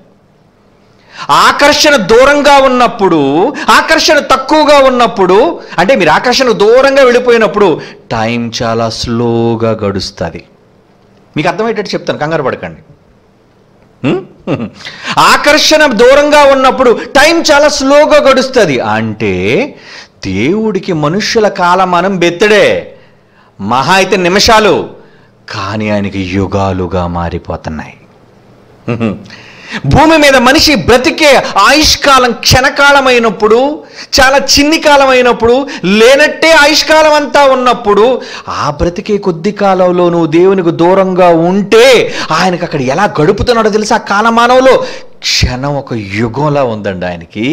ఆకర్షణ దూరంగా ఉన్నప్పుడు ఆకర్షణ తక్కువగా ఉన్నప్పుడు అంటే మీరు ఆకర్షణ దూరంగా వెళ్ళిపోయినప్పుడు టైం చాలా స్లోగా గడుస్తుంది మీకు అర్థమయ్యేటట్టు చెప్తాను కంగారు పడకండి హ్మ్? ఆకర్షణ దూరంగా ఉన్నప్పుడు టైం చాలా స్లోగా గడుస్తుంది అంటే దేవుడికి మనుష్యుల కాలమానం బెత్తడే మహా అయితే నిమిషాలు కానీ ఆయనకి యుగాలుగా మారిపోతున్నాయి హ్మ్. భూమి మీద మనిషి బ్రతికే ఆయుష్కాలం క్షణకాలమైనప్పుడు చాలా చిన్ని కాలం అయినప్పుడు లేనట్టే ఆయుష్కాలం అంతా ఉన్నప్పుడు ఆ బ్రతికే కొద్ది కాలంలో నువ్వు దేవునికి దూరంగా ఉంటే ఆయనకు అక్కడ ఎలా గడుపుతున్నాడో తెలుసా ఆ కాలమానంలో క్షణం ఒక యుగంలా ఉందండి ఆయనకి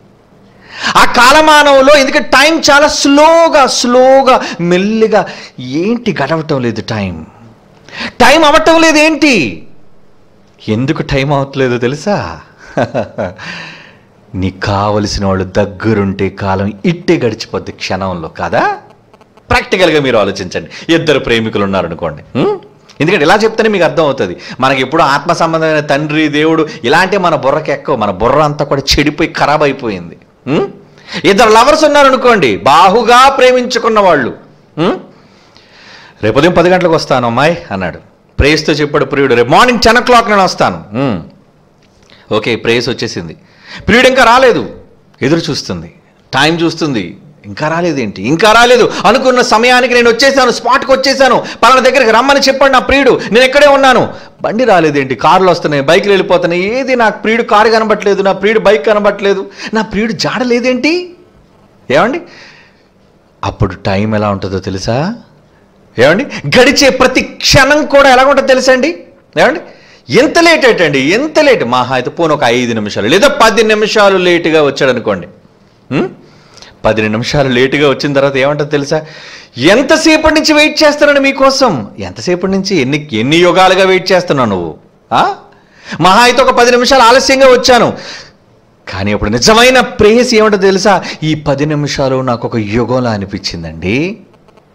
ఆ కాలమానంలో ఎందుకంటే టైం చాలా స్లోగా స్లోగా మెల్లిగా ఏంటి గడవటం లేదు టైం టైం అవ్వటం లేదు ఏంటి ఎందుకు టైం అవట్లేదో తెలుసా నీకు కావలసిన వాళ్ళు దగ్గరుంటే కాలం ఇట్టే గడిచిపోద్ది క్షణంలో కాదా ప్రాక్టికల్గా మీరు ఆలోచించండి ఇద్దరు ప్రేమికులు ఉన్నారనుకోండి హ్మ్? ఎందుకంటే ఇలా చెప్తేనే మీకు అర్థం అవుతుంది మనకి ఎప్పుడు ఆత్మ సంబంధమైన తండ్రి దేవుడు ఇలాంటి మన బుర్రకి ఎక్కువ మన బుర్ర అంతా కూడా చెడిపోయి ఖరాబ్ అయిపోయింది హ్మ్? ఇద్దరు లవర్స్ ఉన్నారనుకోండి బాహుగా ప్రేమించుకున్న వాళ్ళు హ్మ్? రేపు ఉదయం పది గంటలకు వస్తాను అమ్మాయి అన్నాడు ప్రేయస్తో చెప్పాడు ప్రియుడు రేపు మార్నింగ్ టెన్ ఓ క్లాక్ నేను వస్తాను "ఉమ్." ఓకే ప్రేయస్ వచ్చేసింది ప్రియుడు ఇంకా రాలేదు ఎదురు చూస్తుంది టైం చూస్తుంది ఇంకా రాలేదేంటి ఇంకా రాలేదు అనుకున్న సమయానికి నేను వచ్చేసాను స్పాట్కి వచ్చేసాను పలానా దగ్గరికి రమ్మని చెప్పండి నా ప్రియుడు నేను ఎక్కడే ఉన్నాను బండి రాలేదేంటి కార్లు వస్తున్నాయి బైక్లు వెళ్ళిపోతున్నాయి ఏది నాకు ప్రియుడు కారు కనబట్లేదు నా ప్రియుడు బైక్ కనబట్లేదు నా ప్రియుడు జాడలేదేంటి ఏమండి అప్పుడు టైం ఎలా ఉంటుందో తెలుసా ఏమండి గడిచే ప్రతి క్షణం కూడా ఎలా ఉంటుందో తెలుసా అండి ఏమండి ఎంత లేట్ ఏంటండి ఎంత లేట్ మహా అయితే పోను ఒక ఐదు నిమిషాలు లేదా పది నిమిషాలు లేటుగా వచ్చాడు అనుకోండి ఉం? పది నిమిషాలు లేటుగా వచ్చిన తర్వాత ఏమంటుందో తెలుసా ఎంతసేపటి నుంచి వెయిట్ చేస్తున్నాను మీకోసం ఎంతసేపటి నుంచి ఎన్ని ఎన్ని యుగాలుగా వెయిట్ చేస్తున్నావు నువ్వు ఆ? మహా అయితే ఒక పది నిమిషాలు ఆలస్యంగా వచ్చాను కానీ అప్పుడు నిజమైన ప్రేయసి ఏమంటో తెలుసా ఈ పది నిమిషాలు నాకు ఒక యుగంలా అనిపించిందండి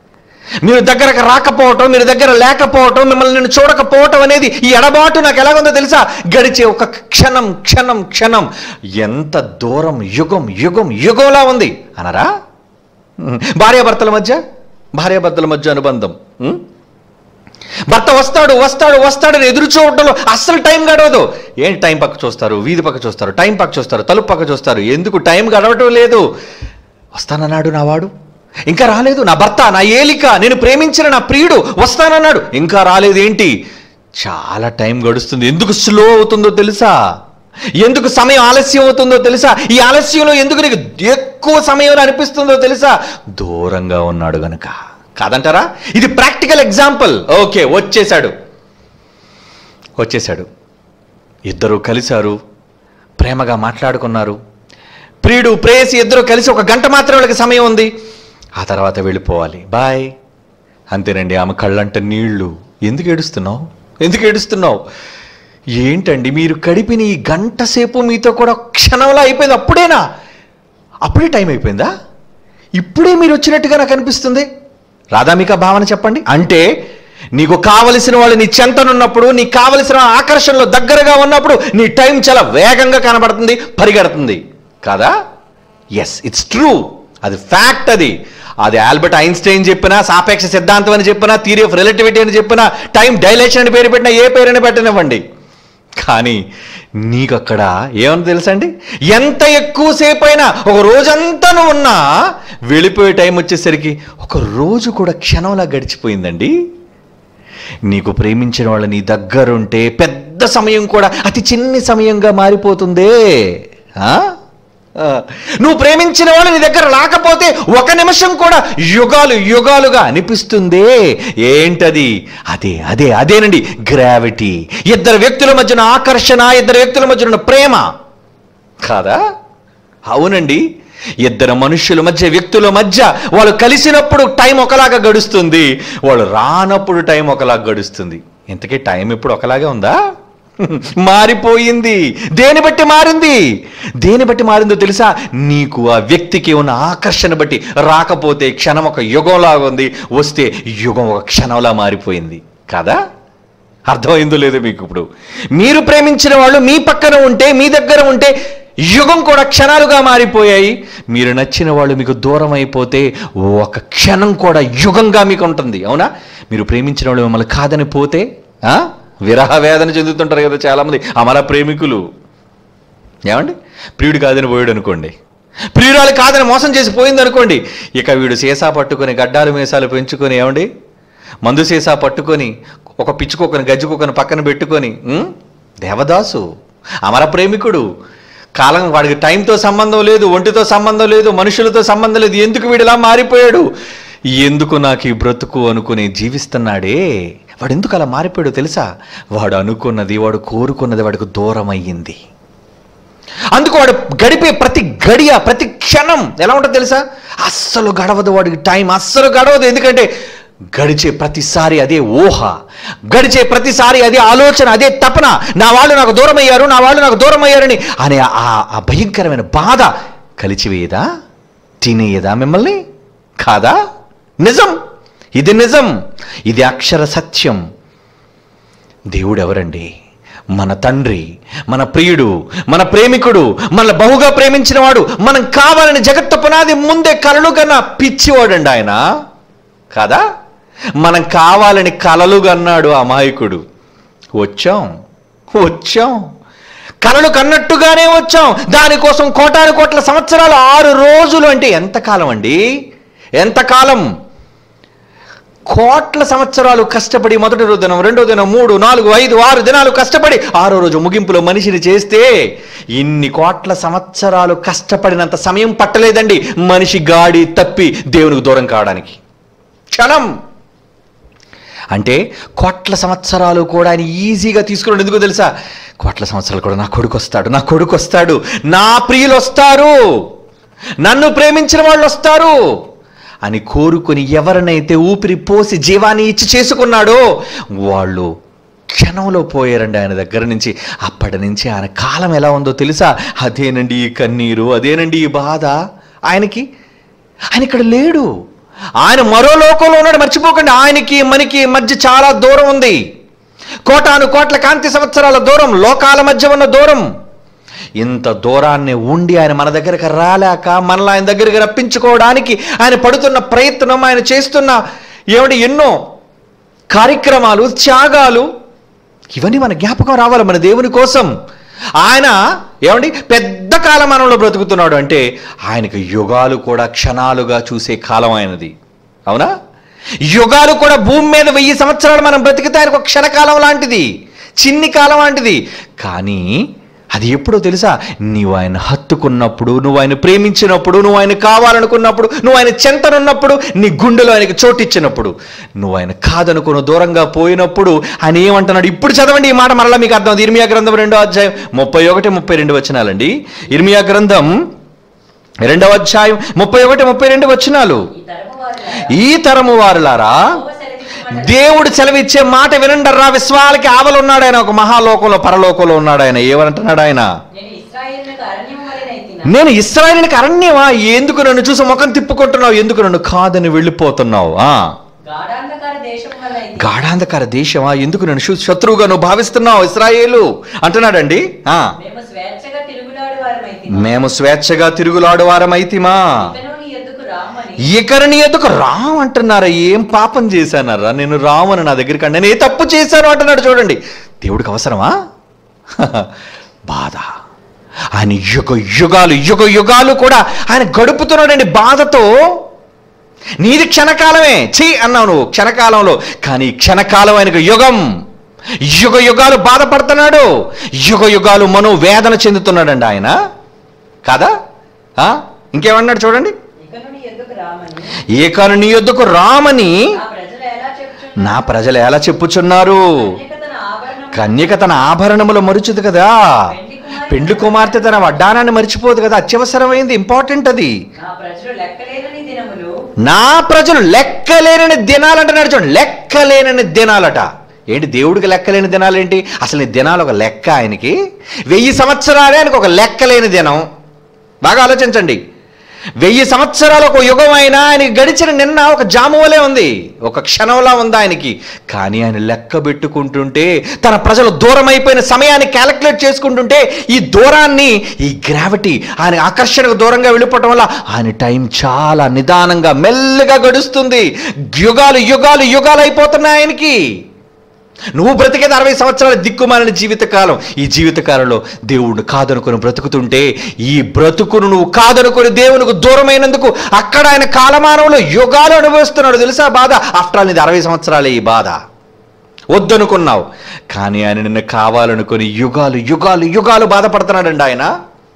మీరు దగ్గరకు రాకపోవటం మీరు దగ్గర లేకపోవటం మిమ్మల్ని నేను చూడకపోవటం అనేది ఈ ఎడబాటు నాకు ఎలాగుందో తెలుసా గడిచే ఒక క్షణం క్షణం క్షణం ఎంత దూరం యుగం యుగం యుగంలా ఉంది అనరా ఉం. భార్యాభర్తల మధ్య భార్యాభర్తల మధ్య అనుబంధం ఉం? భర్త వస్తాడు వస్తాడు వస్తాడు అని ఎదురు చూడటంలో అస్సలు టైం గడవదు ఏంటి టైం పక్క చూస్తారు వీధి పక్క చూస్తారు టైం పక్క చూస్తారు తలుపు పక్క చూస్తారు ఎందుకు టైం గడవటం లేదు వస్తానన్నాడు నా వాడు ఇంకా రాలేదు నా భర్త నా ఏలిక నేను ప్రేమించిన నా ప్రియుడు వస్తానన్నాడు ఇంకా రాలేదు ఏంటి చాలా టైం గడుస్తుంది ఎందుకు స్లో అవుతుందో తెలుసా ఎందుకు సమయం ఆలస్యం అవుతుందో తెలుసా ఈ ఆలస్యంలో ఎందుకు నీకు ఎక్కువ సమయం అనిపిస్తుందో తెలుసా దూరంగా ఉన్నాడు గనుక కాదంటారా ఇది ప్రాక్టికల్ ఎగ్జాంపుల్ ఓకే వచ్చేసాడు వచ్చేసాడు ఇద్దరు కలిశారు ప్రేమగా మాట్లాడుకున్నారు ప్రియుడు ప్రేయసి ఇద్దరు కలిసి ఒక గంట మాత్రం వాళ్ళకి సమయం ఉంది ఆ తర్వాత వెళ్ళిపోవాలి బాయ్ అంతేనండి ఆమె కళ్ళంట నీళ్లు ఎందుకు ఏడుస్తున్నావు ఎందుకు ఏడుస్తున్నావు ఏంటండి మీరు గడిపిన ఈ గంట సేపు మీతో కూడా క్షణంలో అయిపోయింది అప్పుడేనా అప్పుడే టైం అయిపోయిందా ఇప్పుడే మీరు వచ్చినట్టుగా నాకు అనిపిస్తుంది రాధా మీకు ఆ భావన చెప్పండి అంటే నీకు కావలసిన వాళ్ళు నీ చెంతనున్నప్పుడు నీకు కావలసిన ఆకర్షణలో దగ్గరగా ఉన్నప్పుడు నీ టైం చాలా వేగంగా కనబడుతుంది పరిగెడుతుంది కాదా ఎస్ ఇట్స్ ట్రూ అది ఫ్యాక్ట్ అది అది ఆల్బర్ట్ ఐన్స్టైన్ చెప్పినా సాపేక్ష సిద్ధాంతం అని చెప్పినా థియరీ ఆఫ్ రిలేటివిటీ అని చెప్పినా టైం డైలేషన్ అని పేరు పెట్టినా ఏ పేరైనా పెట్టనివ్వండి కానీ నీకు అక్కడ ఏమని తెలుసండి ఎంత ఎక్కువసేపు అయినా ఒక రోజంతా నువ్వు ఉన్నా వెళ్ళిపోయే టైం వచ్చేసరికి ఒక రోజు కూడా క్షణంలా గడిచిపోయిందండి నీకు ప్రేమించిన వాళ్ళ నీ దగ్గరుంటే పెద్ద సమయం కూడా అతి చిన్ని సమయంగా మారిపోతుందే ఆ? ఆ. నువ్వు ప్రేమించిన వాళ్ళు నీ దగ్గర రాకపోతే ఒక నిమిషం కూడా యుగాలు యుగాలుగా అనిపిస్తుందే ఏంటది అదే అదే అదేనండి గ్రావిటీ ఇద్దరు వ్యక్తుల మధ్యన ఆకర్షణ ఇద్దరు వ్యక్తుల మధ్యన ఉన్న ప్రేమ కాదా అవునండి ఇద్దరు మనుషుల మధ్య వ్యక్తుల మధ్య వాళ్ళు కలిసినప్పుడు టైం ఒకలాగా గడుస్తుంది వాళ్ళు రానప్పుడు టైం ఒకలాగా గడుస్తుంది ఇంతకీ టైం ఇప్పుడు ఒకలాగే ఉందా మారిపోయింది దేని బట్టి మారింది దేని బట్టి మారిందో తెలుసా నీకు ఆ వ్యక్తికి ఉన్న ఆకర్షణ బట్టి రాకపోతే క్షణం ఒక యుగంలాగా ఉంది వస్తే యుగం ఒక క్షణంలా మారిపోయింది కాదా అర్థమైందో లేదో మీకు ఇప్పుడు మీరు ప్రేమించిన వాళ్ళు మీ పక్కన ఉంటే మీ దగ్గర ఉంటే యుగం కూడా క్షణాలుగా మారిపోయాయి మీరు నచ్చిన వాళ్ళు మీకు దూరం అయిపోతే ఒక క్షణం కూడా యుగంగా మీకు ఉంటుంది అవునా మీరు ప్రేమించిన వాళ్ళు మిమ్మల్ని కాదని పోతే ఆ? విరహ వేదన చెందుతుంటారు కదా చాలామంది అమర ప్రేమికులు ఏమండి ప్రియుడు కాదని పోయాడు అనుకోండి ప్రియురాలు కాదని మోసం చేసి పోయింది అనుకోండి ఇక వీడు సీసా పట్టుకొని గడ్డాలు మీసాలు పెంచుకొని ఏమండి మందు సీసా పట్టుకొని ఒక పిచ్చుకొకని గజ్జుకొకని పక్కన పెట్టుకొని ఉం? దేవదాసు అమర ప్రేమికుడు కాలం వాడికి టైంతో సంబంధం లేదు ఒంటితో సంబంధం లేదు మనుషులతో సంబంధం లేదు ఎందుకు వీడిలా మారిపోయాడు ఎందుకు నాకు ఈ బ్రతుకు అనుకుని జీవిస్తున్నాడే వాడు ఎందుకు అలా మారిపోయాడో తెలుసా వాడు అనుకున్నది వాడు కోరుకున్నది వాడికి దూరం అయ్యింది అందుకు వాడు గడిపే ప్రతి గడియ ప్రతి క్షణం ఎలా ఉంటుందో తెలుసా అస్సలు గడవదు వాడికి టైం అస్సలు గడవదు ఎందుకంటే గడిచే ప్రతిసారి అదే ఊహ గడిచే ప్రతిసారి అదే ఆలోచన అదే తపన నా వాళ్ళు నాకు దూరం అయ్యారు నా వాళ్ళు నాకు దూరం అయ్యారని అనే ఆ ఆ భయంకరమైన బాధ కలిచివేయదా తినేయదా మిమ్మల్ని కాదా నిజం ఇది నిజం ఇది అక్షర సత్యం దేవుడు ఎవరండి మన తండ్రి మన ప్రియుడు మన ప్రేమికుడు మన బహుగా ప్రేమించిన వాడు మనం కావాలని జగత్తు పునాది ముందే కలలు కన్నా పిచ్చివాడండి ఆయన కాదా మనం కావాలని కలలు కన్నాడు అమాయకుడు వచ్చాం వచ్చాం కలలు కన్నట్టుగానే వచ్చాం దానికోసం కోటాను కోట్ల సంవత్సరాలు ఆరు రోజులు అంటే ఎంతకాలం అండి ఎంతకాలం కోట్ల సంవత్సరాలు కష్టపడి మొదటి రోజు దినం రెండో దినం మూడు నాలుగు ఐదు ఆరు దినాలు కష్టపడి ఆరో రోజు ముగింపులో మనిషిని చేస్తే ఇన్ని కోట్ల సంవత్సరాలు కష్టపడినంత సమయం పట్టలేదండి మనిషి గాడి తప్పి దేవునికి దూరం కావడానికి క్షణం అంటే కోట్ల సంవత్సరాలు కూడా ఆయన ఈజీగా తీసుకున్నాడు ఎందుకో తెలుసా కోట్ల సంవత్సరాలు కూడా నా కొడుకు వస్తాడు నా కొడుకు వస్తాడు నా ప్రియులు వస్తారు నన్ను ప్రేమించిన వాళ్ళు వస్తారు అని కోరుకొని ఎవరినైతే ఊపిరి పోసి జీవాన్ని ఇచ్చి చేసుకున్నాడో వాళ్ళు క్షణంలో పోయారండి ఆయన దగ్గర నుంచి అప్పటి నుంచి ఆయన కాలం ఎలా ఉందో తెలుసా అదేనండి ఈ కన్నీరు అదేనండి ఈ బాధ ఆయనకి ఆయన ఇక్కడ లేడు ఆయన మరో లోకంలో ఉన్నాడు మర్చిపోకండి ఆయనకి మనకి మధ్య చాలా దూరం ఉంది కోటాను కోట్ల కాంతి సంవత్సరాల దూరం లోకాల మధ్య ఉన్న దూరం ఇంత దూరాన్ని ఉండి ఆయన మన దగ్గరకు రాలేక మనల్ని ఆయన దగ్గరికి రప్పించుకోవడానికి ఆయన పడుతున్న ప్రయత్నం ఆయన చేస్తున్న ఏమిటి ఎన్నో కార్యక్రమాలు త్యాగాలు ఇవన్నీ మన జ్ఞాపకం రావాలి మన దేవుని కోసం ఆయన ఏమండి పెద్ద కాలమానంలో బ్రతుకుతున్నాడు అంటే ఆయనకు యుగాలు కూడా క్షణాలుగా చూసే కాలం ఆయనది అవునా యుగాలు కూడా భూమి మీద వెయ్యి సంవత్సరాలు మనం బ్రతికితే ఆయనకు ఒక క్షణకాలం లాంటిది చిన్ని కాలం లాంటిది కానీ అది ఎప్పుడో తెలుసా నీవు ఆయన హత్తుకున్నప్పుడు నువ్వు ఆయన ప్రేమించినప్పుడు నువ్వు ఆయన కావాలనుకున్నప్పుడు నువ్వు ఆయన చెంతనున్నప్పుడు నీ గుండెలో ఆయనకి చోటిచ్చినప్పుడు నువ్వు ఆయన కాదనుకుని దూరంగా పోయినప్పుడు ఆయన ఏమంటున్నాడు ఇప్పుడు చదవండి ఈ మాట మరలా మీకు అర్థం అవుతుంది. ఇర్మియా గ్రంథం రెండో అధ్యాయం ముప్పై ఒకటి ముప్పై రెండు వచనాలండి ఇర్మియా గ్రంథం రెండవ అధ్యాయం ముప్పై ఒకటి ముప్పై రెండు వచనాలు ఈ తరము ఈ తరము వారులారా, వారులారా యెహోవా సెలవిచ్చు మాట దేవుడు సెలవిచ్చే మాట వినండర్రా విశ్వాలకి ఆవలున్నాడు ఆయన ఒక మహాలోకంలో పరలోకంలో ఉన్నాడు ఆయన ఏమంటున్నాడు ఆయన నేను ఇశ్రాయేలునకు అరణ్యము వలెనైతినా. నేను ఇస్రాయలునికి అరణ్యమా ఎందుకు నన్ను చూసి ముఖం తిప్పుకుంటున్నావు ఎందుకు నన్ను కాదని వెళ్ళిపోతున్నావు ఆ గాఢాంధకార దేశము వలెనైతినా. గాఢాంధకార దేశమా ఎందుకు నన్ను శు- శత్రువుగా నువ్వు భావిస్తున్నావు ఇస్రాయేలు అంటున్నాడండి ఆ మేము స్వేచ్ఛగా తిరుగులాడు వారమైతిమా. మేము స్వేచ్ఛగా తిరుగులాడు వారమైతిమా ఇకను నీ యొద్దకు రామని ఇకరిని ఎందుకు రామ్ అంటున్నారా ఏం పాపం చేశానరా నేను రామని నా దగ్గరికి అండి నేను ఏ తప్పు చేశాను అంటున్నాడు చూడండి దేవుడికి అవసరమా బాధ ఆయన యుగ యుగాలు యుగ యుగాలు కూడా ఆయన గడుపుతున్నాడండి బాధతో నీది క్షణకాలమే ఛీ అన్నావు నువ్వు క్షణకాలంలో కానీ క్షణకాలం ఆయనకు యుగం యుగ యుగాలు బాధపడుతున్నాడు యుగ యుగాలు మనో వేదన చెందుతున్నాడండి ఆయన కాదా ఆ? ఇంకేమన్నాడు చూడండి ఇకను నీ యొద్దకు రామని ఏకాను నీ యొద్దకు రామని నా ప్రజలు ఎలా చెప్పుచున్నారు? నా ప్రజలు ఎలా చెప్పుచున్నారు కన్యక తన ఆభరణము కన్యక తన ఆభరణములు మరుచుదు కదా పెండ్లి కుమార్తె పెండ్లి కుమార్తె తన వడ్డానాన్ని మర్చిపోదు కదా అత్యవసరమైంది ఇంపార్టెంట్ అది నా ప్రజలు లెక్కలేనని దినములు నా ప్రజలు లెక్కలేనని దినాలంటున్నాడు చూడండి లెక్కలేనని దినాలట ఏంటి దేవుడికి లెక్కలేని దినాలు ఏంటి అసలు ఈ దినాలు ఒక లెక్క ఆయనకి వెయ్యి సంవత్సరాలే ఆయనకు ఒక లెక్కలేని దినం బాగా ఆలోచించండి వెయ్యి సంవత్సరాలు ఒక యుగం అయినా ఆయనకి గడిచిన నిన్న ఒక జామువలే ఉంది ఒక క్షణంలా ఉంది ఆయనకి కానీ ఆయన లెక్క పెట్టుకుంటుంటే తన ప్రజలు దూరం అయిపోయిన సమయాన్ని క్యాలిక్యులేట్ చేసుకుంటుంటే ఈ దూరాన్ని ఈ గ్రావిటీ ఆయన ఆకర్షణకు దూరంగా వెళ్ళిపోవటం వల్ల ఆయన టైం చాలా నిదానంగా మెల్లగా గడుస్తుంది యుగాలు యుగాలు యుగాలు అయిపోతున్నాయి ఆయనకి నువ్వు బ్రతికేది అరవై సంవత్సరాల దిక్కుమాలిన జీవితకాలం ఈ జీవితకాలంలో దేవుడిని కాదనుకొని బ్రతుకుతుంటే ఈ బ్రతుకును నువ్వు కాదనుకొని దేవునికి దూరమైనందుకు అక్కడ ఆయన కాలమానంలో యుగాలు అనుభవిస్తున్నాడు తెలుసా బాధ ఆఫ్టర్ ఆల్ నీది అరవై సంవత్సరాలే ఈ బాధ వద్దనుకున్నావు కానీ ఆయన నిన్ను కావాలనుకొని యుగాలు యుగాలు యుగాలు బాధపడుతున్నాడండి ఆయన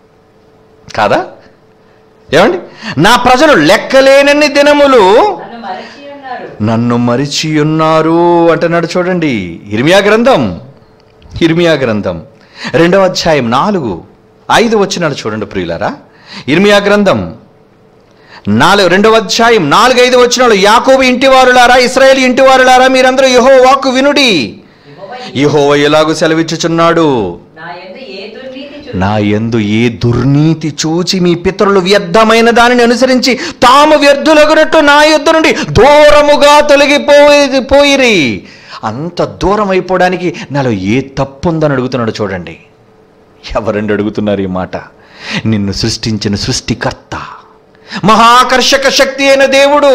కాదా ఏమండి నా ప్రజలు లెక్కలేనన్ని దినములు నన్ను మరచి ఉన్నారు నన్ను మరిచి ఉన్నారు అంటున్నాడు చూడండి ఇర్మియా గ్రంథం ఇర్మియా గ్రంథం రెండవ అధ్యాయం నాలుగు ఐదు వచ్చినాడు చూడండి ప్రియులారా ఇర్మియా గ్రంథం నాలుగు రెండవ అధ్యాయం నాలుగు ఐదు వచ్చినాడు యాకోబు ఇంటివారులారా ఇస్రాయేల్ ఇంటివారులారా మీరందరూ యహో వాక్కు వినుడి యెహోవా యహోవ ఎలాగూ సెలవిచ్చుచున్నాడు నా యందు ఏ దుర్నీతి చూ నా యందు ఏ దుర్నీతి చూచి మీ పితరులు వ్యర్థమైన దానిని అనుసరించి తాము వ్యర్థులగునట్టు నా యుద్ధ నుండి దూరముగా తొలగిపోయి పోయిరి అంత దూరం అయిపోవడానికి నాలో ఏ తప్పు ఉందని అడుగుతున్నాడు చూడండి ఎవరండి అడుగుతున్నారు ఈ మాట నిన్ను సృష్టించిన సృష్టికర్త మహాకర్షక శక్తి అయిన దేవుడు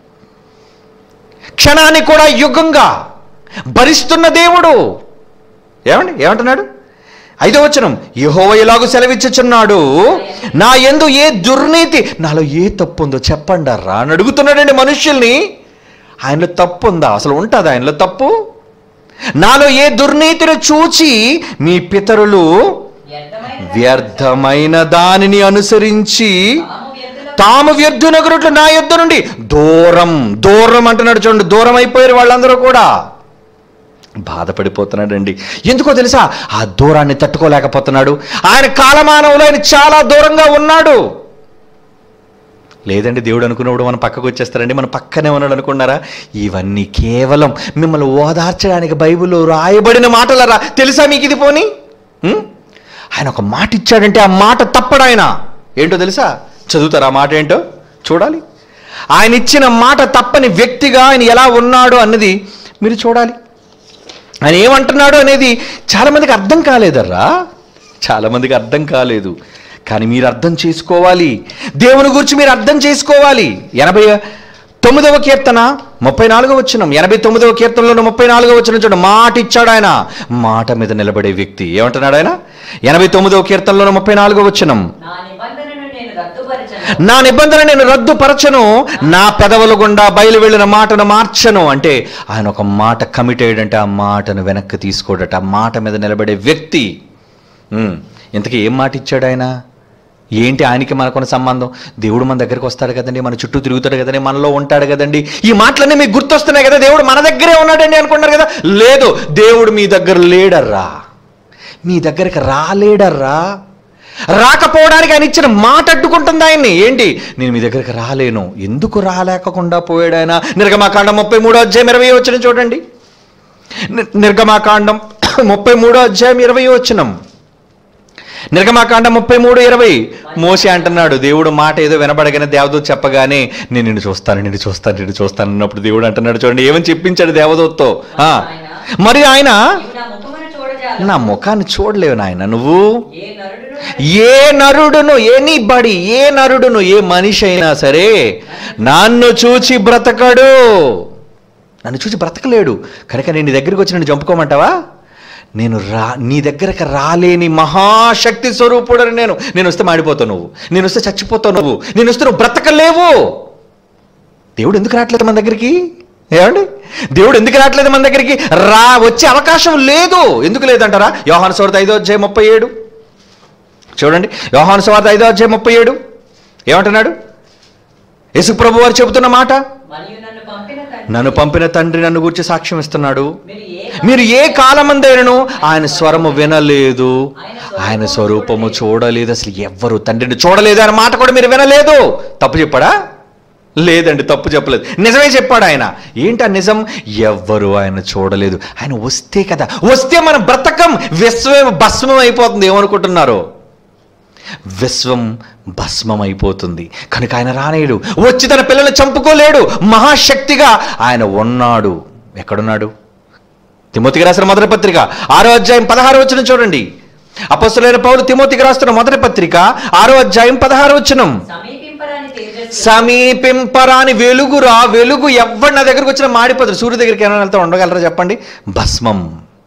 క్షణాన్ని కూడా యుగంగా భరిస్తున్న దేవుడు ఏమండి ఏమంటున్నాడు ఐదో వచనం యహోవ ఇలాగూ సెలవిచ్చుచున్నాడు నా ఎందు ఏ దుర్నీతి నాలో ఏ తప్పు ఉందో చెప్పండి రా అని అడుగుతున్నాడండి మనుష్యుల్ని ఆయనలో తప్పు ఉందా అసలు ఉంటుందా ఆయనలో తప్పు నాలో ఏ దుర్నీతిని చూచి మీ పితరులు వ్యర్థమైన వ్యర్థమైన దానిని అనుసరించి తాము వ్యర్థుల తాము వ్యర్థునగునట్లు నా యుద్ధ నుండి దూరం దూరం అంటున్నాడు చూడండి దూరం అయిపోయారు వాళ్ళందరూ కూడా బాధపడిపోతున్నాడండి ఎందుకో తెలుసా ఆ దూరాన్ని తట్టుకోలేకపోతున్నాడు ఆయన కాలమానంలో ఆయన చాలా దూరంగా ఉన్నాడు లేదండి దేవుడు అనుకున్నప్పుడు మన పక్కకు వచ్చేస్తారండి మన పక్కనే ఉన్నాడు అనుకున్నారా ఇవన్నీ కేవలం మిమ్మల్ని ఓదార్చడానికి బైబిల్లో రాయబడిన మాటలరా తెలుసా మీకు ఇది పోని ఉం? ఆయన ఒక మాట ఇచ్చాడంటే ఆ మాట తప్పడు ఆయన ఏంటో తెలుసా చదువుతారా ఆ మాట ఏంటో చూడాలి ఆయన ఇచ్చిన మాట తప్పని వ్యక్తిగా ఆయన ఎలా ఉన్నాడు అన్నది మీరు చూడాలి ఆయన ఏమంటున్నాడు అనేది చాలామందికి అర్థం కాలేదర్రా చాలామందికి అర్థం కాలేదు కానీ మీరు అర్థం చేసుకోవాలి దేవుని గురించి మీరు అర్థం చేసుకోవాలి ఎనభై తొమ్మిదవ కీర్తన ముప్పై నాలుగో వచ్చిన ఎనభై తొమ్మిదవ కీర్తనలో ముప్పై నాలుగో వచ్చిన చూడండి మాట ఇచ్చాడు ఆయన మాట మీద నిలబడే వ్యక్తి ఏమంటున్నాడు ఆయన ఎనభై తొమ్మిదవ కీర్తనలో ముప్పై నాలుగో వచ్చినం నా నిబంధనను నేను రద్దుపరచను నా నిబంధన నేను రద్దుపరచను నా పెదవుల గుండా బయలు వెళ్ళిన మాటను మార్చను అంటే ఆయన ఒక మాట కమిటెడ్ అంటే ఆ మాటను వెనక్కి తీసుకోడట ఆ మాట మీద నిలబడే వ్యక్తి ఉమ్, ఇంతకీ ఏం మాట ఇచ్చాడు ఆయన ఏంటి ఆయనకి మనకున్న సంబంధం దేవుడు మన దగ్గరికి వస్తాడు కదండి మన చుట్టూ తిరుగుతాడు కదండి మనలో ఉంటాడు కదండి ఈ మాటలన్నీ మీకు గుర్తొస్తున్నాయి కదా దేవుడు మన దగ్గరే ఉన్నాడండి అనుకుంటారు కదా లేదు దేవుడు మీ దగ్గర లేడర్రా మీ దగ్గరికి రాలేడర్రా రాకపోవడానికి ఆయన ఇచ్చిన మాట అడ్డుకుంటుంది ఆయన్ని ఏంటి నేను మీ దగ్గరికి రాలేను ఎందుకు రాలేకకుండా పోయాడు ఆయన నిర్గమాకాండం ముప్పై మూడో అధ్యాయం ఇరవై వచ్చిన చూడండి ని- నిర్గమాకాండం ముప్పై మూడో అధ్యాయం ఇరవై వచ్చినం నిర్గమాకాండం ముప్పై మూడు ఇరవై మోసి అంటున్నాడు దేవుడు మాట ఏదో వినబడగానే దేవదూత చెప్పగానే నేను నిన్ను చూస్తాను నిన్ను చూస్తాను నిన్ను చూస్తాను అన్నప్పుడు దేవుడు అంటున్నాడు చూడండి ఏమని చెప్పించాడు దేవదూతతో ఆ, మరి ఆయన నీవు నా ముఖమును చూడజాలు నా ముఖాన్ని చూడలేవు నాయన నువ్వు ఏ నరుడును ఏ నరుడును ఎనీ బడి ఏ నరుడును ఏ మనిషి అయినా సరే నన్ను చూచి బ్రతకడు నన్ను చూసి బ్రతకలేడు కనుక నేను నీ దగ్గరికి వచ్చి నన్ను చంపుకోమంటావా నేను రా నీ దగ్గరకు రాలేని మహాశక్తి స్వరూపుడని నేను నేను వస్తే మాడిపోతావు నువ్వు నేను వస్తే చచ్చిపోతావు నువ్వు నేను వస్తే నువ్వు బ్రతకలేవు దేవుడు ఎందుకు రావట్లేదు మన దగ్గరికి ఏమండి దేవుడు ఎందుకు రావట్లేదు మన దగ్గరికి రా వచ్చే అవకాశం లేదు ఎందుకు లేదంటారా యోహాను సోర్త ఐదో అధ్యాయం ముప్పై ఏడు చూడండి యోహాను సువార్త ఐదో అధ్యాయం ముప్పై ఏడు ఏమంటున్నాడు యేసు ప్రభు వారు చెబుతున్న మాట మరియు నన్ను పంపిన తండ్రి నన్ను పంపిన తండ్రి నన్ను గురించి సాక్ష్యం ఇస్తున్నాడు మీరు ఏ మీరు ఏ కాలమందైనను ఆయన స్వరము వినలేదు ఆయన స్వరూపము చూడలేదు అసలు ఎవ్వరు తండ్రిని చూడలేదు అనే మాట కూడా మీరు వినలేదు తప్పు చెప్పాడా లేదండి తప్పు చెప్పలేదు నిజమే చెప్పాడు ఆయన ఏంటి ఆ నిజం ఎవ్వరు ఆయన చూడలేదు ఆయన వస్తే కదా వస్తే మన బ్రతకం విశ్వం భస్మం అయిపోతుంది ఏమనుకుంటున్నారు విశ్వం భస్మం అయిపోతుంది కనుక ఆయన రానేడు వచ్చి తన పిల్లల్ని చంపుకోలేడు మహాశక్తిగా ఆయన ఉన్నాడు ఎక్కడున్నాడు తిమోతికి రాసిన మొదటి పత్రిక ఆరో అధ్యాయం పదహారు వచ్చిన చూడండి అపస్తులైన పౌలు తిమోతికి రాస్తున్న మొదటి పత్రిక ఆరో అధ్యాయం పదహారు వచ్చినం సమీపింపరాని తేజస్సు సమీపింపరాని వెలుగురా వెలుగు ఎవరు నా దగ్గరకు వచ్చిన మాడిపోతారు సూర్యుడి దగ్గరికి ఏమైనా వెళ్తే ఉండగలరా చెప్పండి భస్మం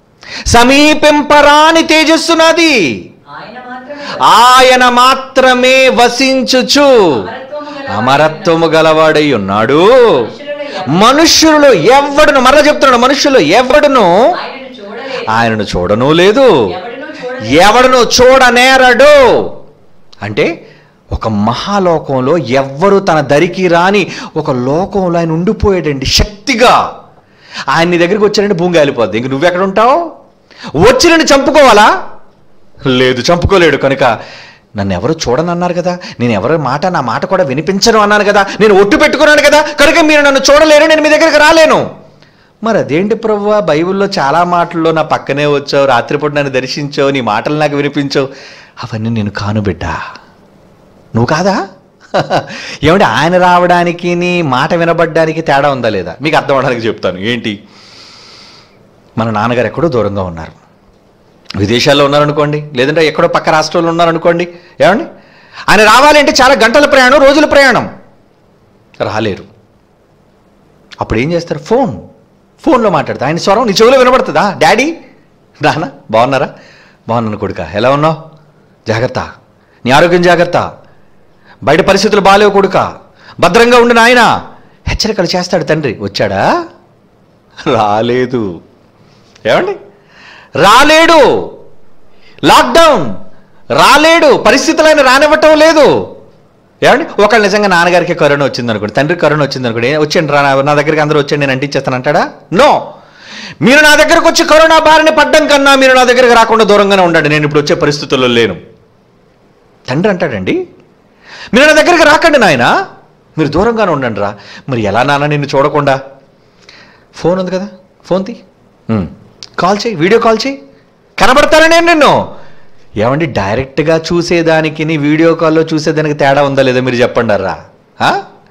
సమీపింపరాని తేజస్సు నాది ఆయన మాత్రమే ఆయన మాత్రమే వసించుచు అమరత్వము గల అమరత్వము గలవాడై ఉన్నాడు మనుషులలో మనుష్యులలో ఎవడును మరలా చెప్తున్నాడు మనుష్యులు ఎవడును ఆయనను చూడలేదు ఆయనను చూడను లేదు ఎవడునూ చూడలేదు ఎవడును చూడనేరడు అంటే ఒక మహాలోకంలో ఎవ్వరు తన దరికి రాని ఒక లోకంలో ఆయన ఉండిపోయాడండి శక్తిగా ఆయన నీ దగ్గరికి వచ్చాడంటే భూమి కాలిపోద్ది ఇంక నువ్వెక్కడ ఉంటావు వచ్చి నన్ను చంపుకోవాలా లేదు చంపుకోలేడు కనుక నన్ను ఎవరు చూడనన్నారు కదా నేను ఎవరి మాట నా మాట కూడా వినిపించను అన్నాను కదా నేను ఒట్టు పెట్టుకున్నాను కదా కనుక మీరు నన్ను చూడలేరు నేను మీ దగ్గరికి రాలేను మరి అదేంటి ప్రభువా బైబిల్లో చాలా మాటల్లో నా పక్కనే వచ్చావు రాత్రిపూట నన్ను దర్శించావు నీ మాటలు నాకు వినిపించావు అవన్నీ నేను కాను బిడ్డా నువ్వు కాదా ఏమంటే ఆయన రావడానికి నీ మాట వినబడ్డానికి తేడా ఉందా లేదా మీకు అర్థం అవడానికి చెప్తాను ఏంటి మన నాన్నగారు ఎక్కడో దూరంగా ఉన్నారు విదేశాల్లో ఉన్నారనుకోండి లేదంటే ఎక్కడో పక్క రాష్ట్రంలో ఉన్నారనుకోండి ఏమండి ఆయన రావాలంటే చాలా గంటల ప్రయాణం రోజుల ప్రయాణం రాలేరు అప్పుడు ఏం చేస్తారు ఫోన్ ఫోన్లో మాట్లాడతా ఆయన స్వరం నీ చెవిలో వినబడుతుందా డాడీ నాన్న బాగున్నారా బాగున్నాను కొడుక ఎలా ఉన్నావు జాగ్రత్త నీ ఆరోగ్యం జాగ్రత్త బయట పరిస్థితులు బాగాలేవు కొడుక భద్రంగా ఉండు నాయన హెచ్చరికలు చేస్తాడు తండ్రి వచ్చాడా రాలేదు ఏమండి రాలేడు లాక్డౌన్ రాలేడు పరిస్థితులు ఆయన రానివ్వటం లేదు ఏమండి ఒకళ్ళు నిజంగా నాన్నగారికి కరోనా వచ్చింది అనుకోండి తండ్రి కరోనా వచ్చింది అనుకోండి "ఏ, వచ్చేయండి రా నా- నా దగ్గరికి అందరూ వచ్చేయండి నేను అంటించేస్తాను అంటాడా నో మీరు నా దగ్గరకు వచ్చి కరోనా బారిన పడ్డం కన్నా మీరు నా దగ్గరికి రాకుండా దూరంగానే ఉండండి నేను ఇప్పుడు వచ్చే పరిస్థితుల్లో లేను తండ్రి అంటాడండి మీరు నా దగ్గరికి రాకండి నాయన మీరు దూరంగానే ఉండండి రా మరి ఎలా నాన్న నిన్ను చూడకుండా ఫోన్ ఉంది కదా ఫోన్ తీ ఉమ్. కాల్ చేయి వీడియో కాల్ చేయి కనబడతానా నేను నిన్ను ఏమండి డైరెక్ట్గా చూసేదానికి నీ వీడియో కాల్లో చూసేదానికి తేడా ఉందా లేదా మీరు చెప్పండి రా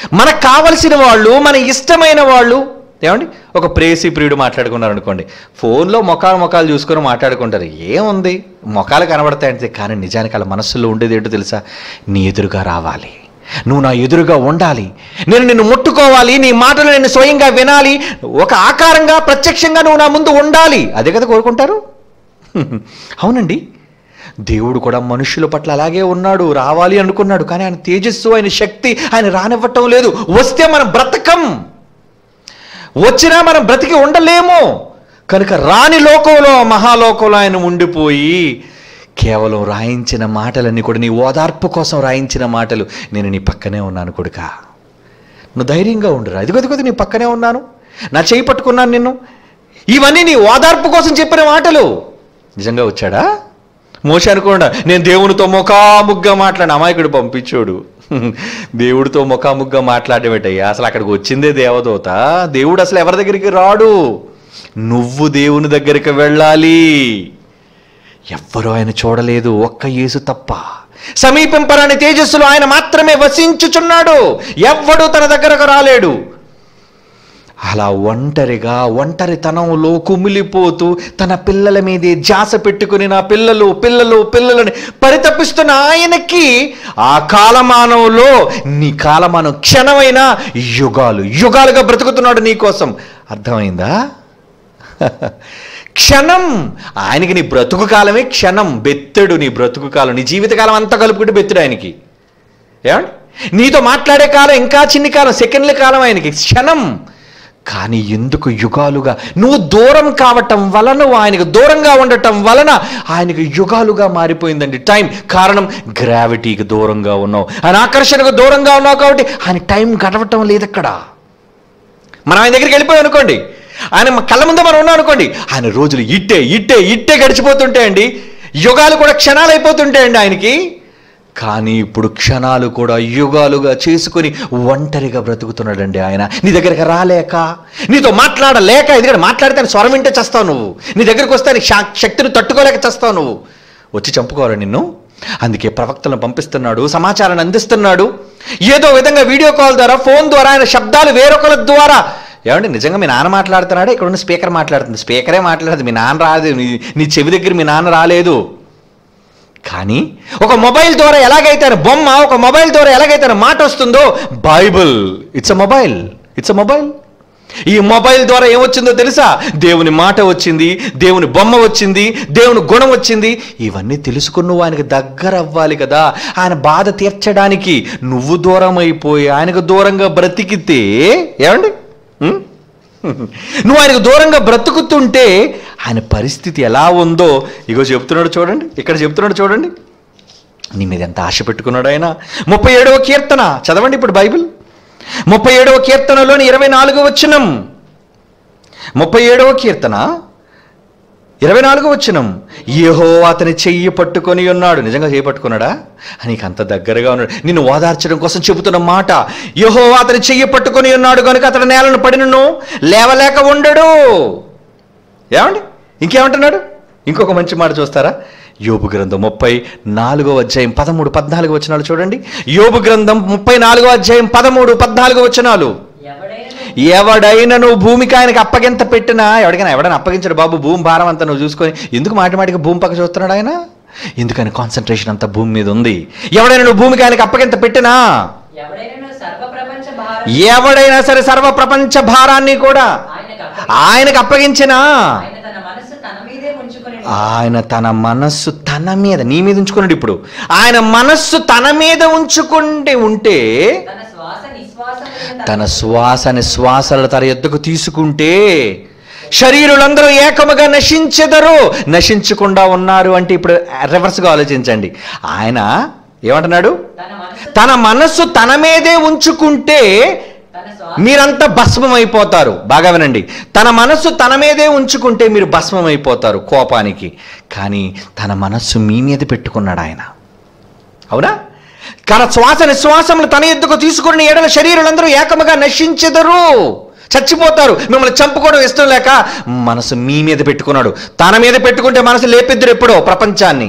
మనకు కావలసిన వాళ్ళు మన ఇష్టమైన వాళ్ళు ఏమండి ఒక ప్రేసి ప్రియుడు మాట్లాడుకున్నారు అనుకోండి ఫోన్లో మొఖాలు మొఖాలు చూసుకొని మాట్లాడుకుంటారు ఏముంది మొఖాలు కనబడతాయంటే కానీ నిజానికి వాళ్ళ మనస్సులో ఉండేది ఏంటో తెలుసా నీ ఎదురుగా రావాలి నువ్వు నా ఎదురుగా ఉండాలి నేను నిన్ను ముట్టుకోవాలి నీ మాటలు నేను స్వయంగా వినాలి ఒక ఆకారంగా ప్రత్యక్షంగా నువ్వు నా ముందు ఉండాలి అదే కదా కోరుకుంటారు అవునండి దేవుడు కూడా మనుషుల పట్ల అలాగే ఉన్నాడు రావాలి అనుకున్నాడు కానీ ఆయన తేజస్సు ఆయన శక్తి ఆయన రానివ్వటం లేదు వస్తే మనం బ్రతకం వచ్చినా మనం బ్రతికి ఉండలేము కనుక రాని లోకంలో మహాలోకంలో ఆయన ఉండిపోయి కేవలం రాయించిన మాటలన్నీ కూడా నీ ఓదార్పు కోసం రాయించిన మాటలు నేను నీ పక్కనే ఉన్నాను కొడుకా నువ్వు ధైర్యంగా ఉండురా అదిగో అదిగో నీ పక్కనే ఉన్నాను నా చేయి పట్టుకున్నాను నిన్ను ఇవన్నీ నీ ఓదార్పు కోసం చెప్పిన మాటలు నిజంగా వచ్చాడా మోస అనుకోండా నేను దేవునితో ముఖాముగ్గా మాట్లాడిన అమాయకుడు పంపించోడు దేవుడితో ముఖాముగ్గా మాట్లాడేటయ్యా అసలు అక్కడికి వచ్చిందే దేవదూత దేవుడు అసలు ఎవరి దగ్గరికి రాడు నువ్వు దేవుని దగ్గరికి వెళ్ళాలి ఎవ్వరూ ఆయన చూడలేదు ఒక్క యేసు తప్ప సమీపింపరాని తేజస్సులో ఆయన మాత్రమే వసించుచున్నాడు ఎవ్వడు తన దగ్గరకు రాలేడు అలా ఒంటరిగా ఒంటరితనంలో కుమిలిపోతూ తన పిల్లల మీదే జాస పెట్టుకుని నా పిల్లలు పిల్లలు పిల్లలని పరితపిస్తున్న ఆయనకి ఆ కాలమానంలో నీ కాలమానం క్షణమైన యుగాలు యుగాలుగా బ్రతుకుతున్నాడు నీ కోసం అర్థమైందా క్షణం ఆయనకి నీ బ్రతుకు కాలమే క్షణం బెత్తడు నీ బ్రతుకు కాలం నీ జీవితకాలం అంతా కలుపుకుంటే బెత్తడు ఆయనకి ఏమండి నీతో మాట్లాడే కాలం ఇంకా చిన్ని కాలం సెకండ్ల కాలం ఆయనకి క్షణం కానీ ఎందుకు యుగాలుగా నువ్వు దూరం కావటం వలన ఆయనకు దూరంగా ఉండటం వలన ఆయనకు యుగాలుగా మారిపోయిందండి టైం కారణం గ్రావిటీకి దూరంగా ఉన్నావు ఆయన ఆకర్షణకు దూరంగా ఉన్నావు కాబట్టి ఆయన టైం గడవటం లేదు అక్కడ మనం ఆయన దగ్గరికి వెళ్ళిపోయాం అనుకోండి ఆయన మన కళ్ళ ముందు మనం ఉన్నాం అనుకోండి ఆయన రోజులు ఇట్టే ఇట్టే ఇట్టే గడిచిపోతుంటాయండి యుగాలు కూడా క్షణాలు అయిపోతుంటాయండి ఆయనకి కానీ ఇప్పుడు క్షణాలు కూడా యుగాలుగా చేసుకొని ఒంటరిగా బ్రతుకుతున్నాడండి ఆయన నీ దగ్గరికి రాలేక నీతో మాట్లాడలేక ఎందుకంటే మాట్లాడితే ఆయన స్వరం వింటే చేస్తావు నువ్వు నీ దగ్గరికి వస్తే ఆయన శా- శక్తిని తట్టుకోలేక చేస్తావు నువ్వు వచ్చి చంపుకోవాలి నిన్ను అందుకే ప్రవక్తలను పంపిస్తున్నాడు సమాచారాన్ని అందిస్తున్నాడు ఏదో విధంగా వీడియో కాల్ ద్వారా ఫోన్ ద్వారా ఆయన శబ్దాలు వేరొకరి ద్వారా ఏమండి నిజంగా మీ నాన్న మాట్లాడుతున్నాడా ఇక్కడ ఉన్న స్పీకర్ మాట్లాడుతుంది స్పీకరే మాట్లాడదు మీ నాన్న రాలేదు నీ నీ చెవి దగ్గర మీ నాన్న రాలేదు కానీ ఒక మొబైల్ ద్వారా ఎలాగైతే ఆయన బొమ్మ ఒక మొబైల్ ద్వారా ఎలాగైతే ఆయన మాట వస్తుందో Bible it's a mobile it's a mobile ఈ మొబైల్ ద్వారా ఏమొచ్చిందో తెలుసా దేవుని మాట వచ్చింది దేవుని బొమ్మ వచ్చింది దేవుని గుణం వచ్చింది ఇవన్నీ తెలుసుకుని నువ్వు ఆయనకు దగ్గర అవ్వాలి కదా ఆయన బాధ తీర్చడానికి నువ్వు దూరం అయిపోయి ఆయనకు దూరంగా బ్రతికితే ఏమండి ఉం? నువ్వు ఆయనకు దూరంగా బ్రతుకుతుంటే ఆయన పరిస్థితి ఎలా ఉందో ఇగో చెప్తున్నాడు చూడండి ఇక్కడ చెప్తున్నాడు చూడండి నీ మీద ఎంత ఆశ పెట్టుకున్నాడు ఆయన ముప్పై ఏడవ కీర్తన చదవండి ఇప్పుడు బైబిల్ ముప్పై ఏడవ కీర్తనలోని ఇరవై నాలుగో వచ్చినం ముప్పై ఏడవ కీర్తన ఇరవై నాలుగో వచ్చినం ఏహో అతని చెయ్యి పట్టుకొని ఉన్నాడు నిజంగా చెయ్యి పట్టుకున్నాడా నీకు అంత దగ్గరగా ఉన్నాడు నిన్ను ఓదార్చడం కోసం చెబుతున్న మాట యహో అతని చెయ్యి పట్టుకొని ఉన్నాడు కనుక అతని నేలను పడినను లేవలేక ఉండడు ఏమండి ఇంకేమంటున్నాడు ఇంకొక మంచి మాట చూస్తారా యోబు గ్రంథం ముప్పై నాలుగో అధ్యాయం పదమూడు పద్నాలుగు వచనాలు చూడండి యోబు గ్రంథం ముప్పై నాలుగో అధ్యాయం పదమూడు పద్నాలుగు వచనాలు ఎవడైనా ఎవడైనా నువ్వు భూమికి ఆయనకి అప్పగింత పెట్టినా ఎవడికైనా ఎవడైనా అప్పగించడు బాబు భూమి భారం అంతా నువ్వు చూసుకొని ఎందుకు మాటి మాటికి భూమి పక్క చూస్తున్నాడు ఆయన ఎందుకని కాన్సన్ట్రేషన్ అంతా భూమి మీద ఉంది ఎవడైనా నువ్వు భూమికి ఆయనకి అప్పగింత పెట్టినా ఎవడైనా సర్వ ప్రపంచ భారం ఎవడైనా సరే సర్వ ప్రపంచ భారాన్ని కూడా ఆయనకు అప్పగించి ఆయనకు అప్పగించినా ఆయన తన మనస్సు తన మీదే ఉంచుకొని ఆయన తన మనస్సు తన మీద నీ మీద ఉంచుకున్నాడు ఇప్పుడు ఆయన మనస్సు తన మీద ఉంచుకుంటే ఉంటే తన శ్వాస నిశ్వాసములను తన శ్వాస నిశ్వాసలు తన ఎద్దుకు తీసుకుంటే శరీరులందరూ ఏకముగా నశించెదరు నశించకుండా ఉన్నారు అంటే ఇప్పుడు రివర్స్గా ఆలోచించండి ఆయన ఏమంటున్నాడు తన మనస్సు తన మనస్సు తన మీదే ఉంచుకుంటే తన శ్వాస మీరంతా భస్మం అయిపోతారు బాగా వినండి తన మనస్సు తన మీదే ఉంచుకుంటే మీరు భస్మం అయిపోతారు కోపానికి కానీ తన మనస్సు మీ మీద పెట్టుకున్నాడు ఆయన అవునా తన శ్వాస నిశ్వాసములు తన ఎద్దుకు తీసుకుని ఎడల శరీరులందరూ ఏకముగా నశించెదరు చచ్చిపోతారు మిమ్మల్ని చంపుకోవడం ఇష్టం లేక మనసు మీ మీద పెట్టుకున్నాడు తన మీద పెట్టుకుంటే మనసు లేపిద్దరు ఎప్పుడో ప్రపంచాన్ని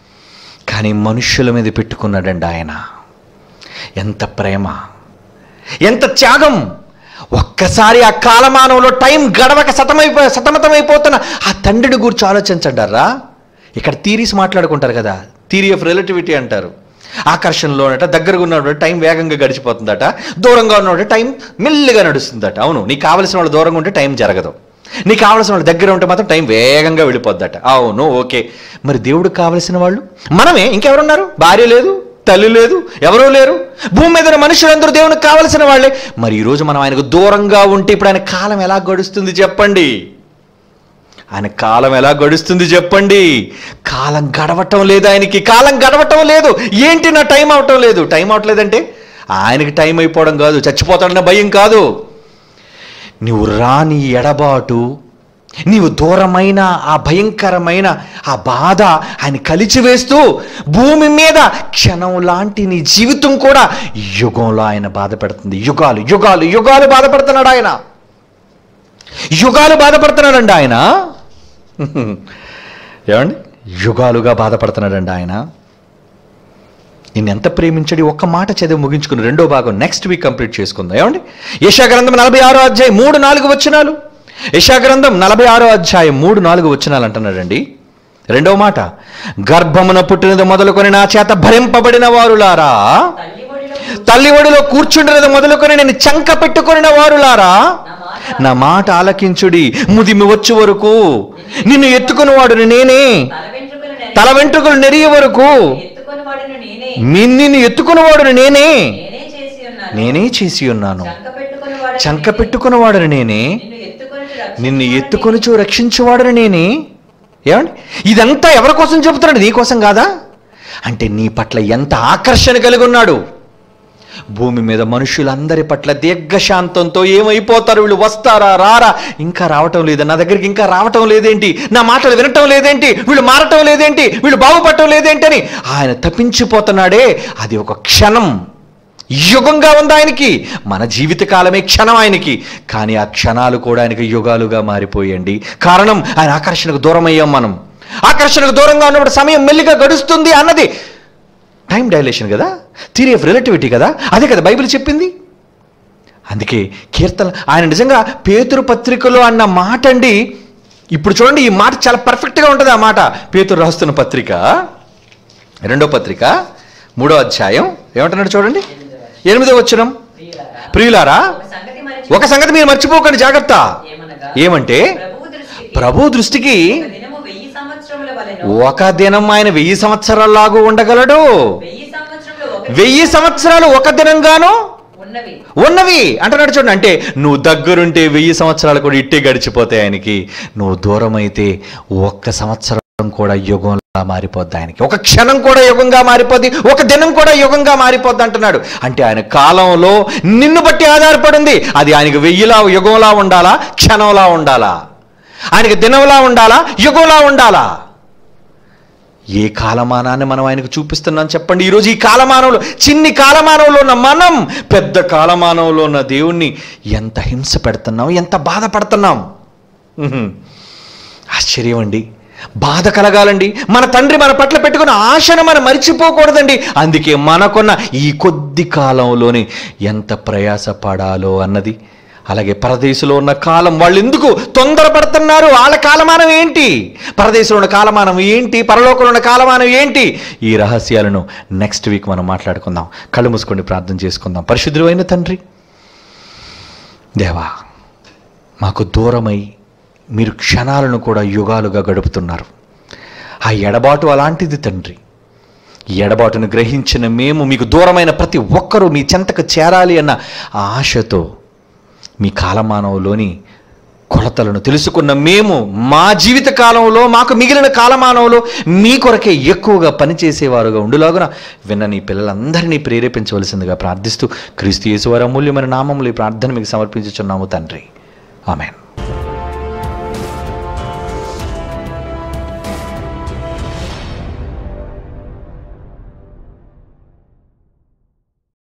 కానీ మనుష్యుల మీద పెట్టుకున్నాడండి ఆయన ఎంత ప్రేమ ఎంత త్యాగం ఒక్కసారి ఆ కాలమానంలో టైం గడవక సతమైపో సతమతమైపోతున్న ఆ తండ్రిని గురించి ఆలోచించండారా ఇక్కడ థీరీస్ మాట్లాడుకుంటారు కదా థీరీ ఆఫ్ రిలేటివిటీ అంటారు ఆకర్షణలోనట దగ్గరగా ఉన్నప్పుడు టైం వేగంగా గడిచిపోతుందట దూరంగా ఉన్నప్పుడు టైం మెల్లిగా నడుస్తుందట అవును నీకు కావలసిన వాళ్ళు దూరంగా ఉంటే టైం జరగదు నీకు కావలసిన వాళ్ళు దగ్గర ఉంటే మాత్రం టైం వేగంగా వెళ్ళిపోద్దట అవును ఓకే మరి దేవుడికి కావలసిన వాళ్ళు మనమే ఇంకెవరున్నారు భార్య లేదు తల్లి లేదు ఎవరూ లేరు భూమి మీద ఉన్న మనుషులందరూ దేవునికి కావలసిన వాళ్ళే మరి ఈరోజు మనం ఆయనకు దూరంగా ఉంటే ఇప్పుడు ఆయన కాలం ఎలా గడుస్తుంది చెప్పండి ఆయన కాలం ఎలా గడుస్తుంది చెప్పండి కాలం గడవటం లేదు ఆయనకి కాలం గడవటం లేదు ఏంటి నా టైం అవటం లేదు టైం అవట్లేదంటే ఆయనకి టైం అయిపోవడం కాదు చచ్చిపోతాడన్న భయం కాదు నీవు రాని ఎడబాటు నీవు దూరమైన ఆ భయంకరమైన ఆ బాధ ఆయన కలిచివేస్తూ భూమి మీద క్షణం లాంటి నీ జీవితం కూడా యుగంలో ఆయన బాధ పెడుతుంది యుగాలు యుగాలు యుగాలు బాధపడుతున్నాడు ఆయన యుగాలు బాధపడుతున్నాడండి ఆయన ఏమండి యుగాలుగా బాధపడుతున్నాడండి ఆయన నిన్ను ఎంత ప్రేమించడి ఒక్క మాట చదివి ముగించుకుని రెండో భాగం నెక్స్ట్ వీక్ కంప్లీట్ చేసుకుందాం ఏమండి యశా గ్రంథం నలభై ఆరో అధ్యాయం మూడు నాలుగు వచ్చినాలు యశా గ్రంథం నలభై ఆరో అధ్యాయం మూడు నాలుగు వచ్చినాలు అంటున్నాడండి రెండవ మాట గర్భమున పుట్టినది మొదలుకొని నా చేత భరింపబడిన వారులారా తల్లి ఒడిలో తల్లి ఒడిలో కూర్చుండినది మొదలుకొని నేను చంక పెట్టుకొనిన వారులారా నా మాట ఆలకించుడి ముదిమి వచ్చే వరకు నిన్ను ఎత్తుకుని వాడుని నేనే తల వెంట్రుకలు నెరి- తల వెంట్రుకలు నెరిగే వరకు ఎత్తుకొని వాడిని నేనే మీ- నిన్ను ఎత్తుకుని వాడుని నేనే నేనే చేసి ఉన్నాను నేనే చేసి ఉన్నాను చంక పెట్టుకొని వాడిని చంక నేనే. పెట్టుకుని వాడుని నేనే నిన్ను ఎత్తుకొని నిన్ను ఎత్తుకొనిచు రక్షించువాడుని నేనే ఏమండి ఇదంతా ఎవరి కోసం చెబుతున్నాడు నీ కోసం కాదా అంటే నీ పట్ల ఎంత ఆకర్షణ కలిగి ఉన్నాడు భూమి మీద మనుషులందరి పట్ల దీర్ఘశాంతంతో ఏమైపోతారు వీళ్ళు వస్తారా రారా ఇంకా రావటం లేదు నా దగ్గరికి ఇంకా రావటం లేదేంటి నా మాటలు వినటం లేదేంటి వీళ్ళు మారటం లేదేంటి వీళ్ళు బాగుపడటం లేదేంటి అని ఆయన తప్పించిపోతున్నాడే అది ఒక క్షణం యుగంగా ఉంది ఆయనకి మన జీవితకాలమే క్షణం ఆయనకి కానీ ఆ క్షణాలు కూడా ఆయనకి యుగాలుగా మారిపోయండి కారణం ఆయన ఆకర్షణకు దూరం అయ్యాం మనం ఆకర్షణకు దూరంగా ఉన్నప్పుడు సమయం మెల్లిగా గడుస్తుంది అన్నది టైం డైలేషన్ కదా థియరీ ఆఫ్ రిలేటివిటీ కదా అదే కదా బైబిల్ చెప్పింది అందుకే కీర్తన ఆయన నిజంగా పేతురు పత్రికలో అన్న మాట అండి ఇప్పుడు చూడండి ఈ మాట చాలా పర్ఫెక్ట్గా ఉంటుంది ఆ మాట పేతురు రాస్తున్న పత్రిక రెండో పత్రిక మూడో అధ్యాయం ఏమంటున్నాడు చూడండి ఎనిమిదో వచ్చినం ప్రియులారా, ప్రియులారా ఒక సంగతి మరి ఒక సంగతి మీరు మర్చిపోకండి జాగ్రత్త ఏమనగా ఏమంటే ప్రభువు దృష్టికి ప్రభు దృష్టికి ఒక దినము వెయ్యి సంవత్సరముల వలెను ఒక దినం ఆయన వెయ్యి సంవత్సరాల్లాగా ఉండగలడు వెయ్యి సంవత్సరములు ఒక వెయ్యి సంవత్సరాలు ఒక దినంగాను ఉన్నవి ఉన్నవి అంటున్నాడు చూడండి అంటే నువ్వు దగ్గరుంటే వెయ్యి సంవత్సరాలు కూడా ఇట్టే గడిచిపోతాయి ఆయనకి నువ్వు దూరం అయితే ఒక్క సంవత్సరం కూడా యుగంలా మారిపోద్ది ఆయనకి ఒక క్షణం కూడా యుగంగా మారిపోద్ది ఒక దినం కూడా యుగంగా మారిపోద్ది అంటున్నాడు అంటే ఆయన కాలంలో నిన్ను బట్టి ఆధారపడింది అది ఆయనకి వెయ్యిలా యుగంలా ఉండాలా క్షణంలా ఉండాలా ఆయనకి దినంలా ఉండాలా యుగంలా ఉండాలా ఏ కాలమానాన్ని మనం ఆయనకు చూపిస్తున్నాం చెప్పండి ఈరోజు ఈ కాలమానంలో చిన్ని కాలమానంలో ఉన్న మనం పెద్ద కాలమానంలో ఉన్న దేవుణ్ణి ఎంత హింస పెడుతున్నాం ఎంత బాధపడుతున్నాం ఉహుం. ఆశ్చర్యం అండి బాధ కలగాలండి మన తండ్రి మన పట్ల పెట్టుకున్న ఆశను మనం మర్చిపోకూడదండి అందుకే మనకున్న ఈ కొద్ది కాలంలోనే ఎంత ప్రయాసపడాలో అన్నది అలాగే పరదేశంలో ఉన్న కాలం వాళ్ళు ఎందుకు తొందరపడుతున్నారు వాళ్ళ కాలమానం ఏంటి పరదేశంలో ఉన్న కాలమానం ఏంటి పరలోకంలో ఉన్న కాలమానం ఏంటి ఈ రహస్యాలను నెక్స్ట్ వీక్ మనం మాట్లాడుకుందాం కళ్ళు మూసుకొని ప్రార్థన చేసుకుందాం పరిశుద్ధుడు అయిన తండ్రి దేవా మాకు దూరమై మీరు క్షణాలను కూడా యుగాలుగా గడుపుతున్నారు ఆ ఎడబాటు అలాంటిది తండ్రి ఈ ఎడబాటును గ్రహించిన మేము మీకు దూరమైన ప్రతి ఒక్కరూ మీ చెంతకు చేరాలి అన్న ఆ ఆశతో మీ కాలమానంలోని కొలతలను తెలుసుకున్న మేము మా జీవిత కాలంలో మాకు మిగిలిన కాలమానంలో మీ కొరకే ఎక్కువగా పనిచేసేవారుగా ఉండులాగున విన్న నీ పిల్లలందరినీ ప్రేరేపించవలసిందిగా ప్రార్థిస్తూ క్రీస్తు యేసువారి అమూల్యమైన నామములు ఈ ప్రార్థన మీకు సమర్పించుచున్నాము తండ్రి ఆమెన్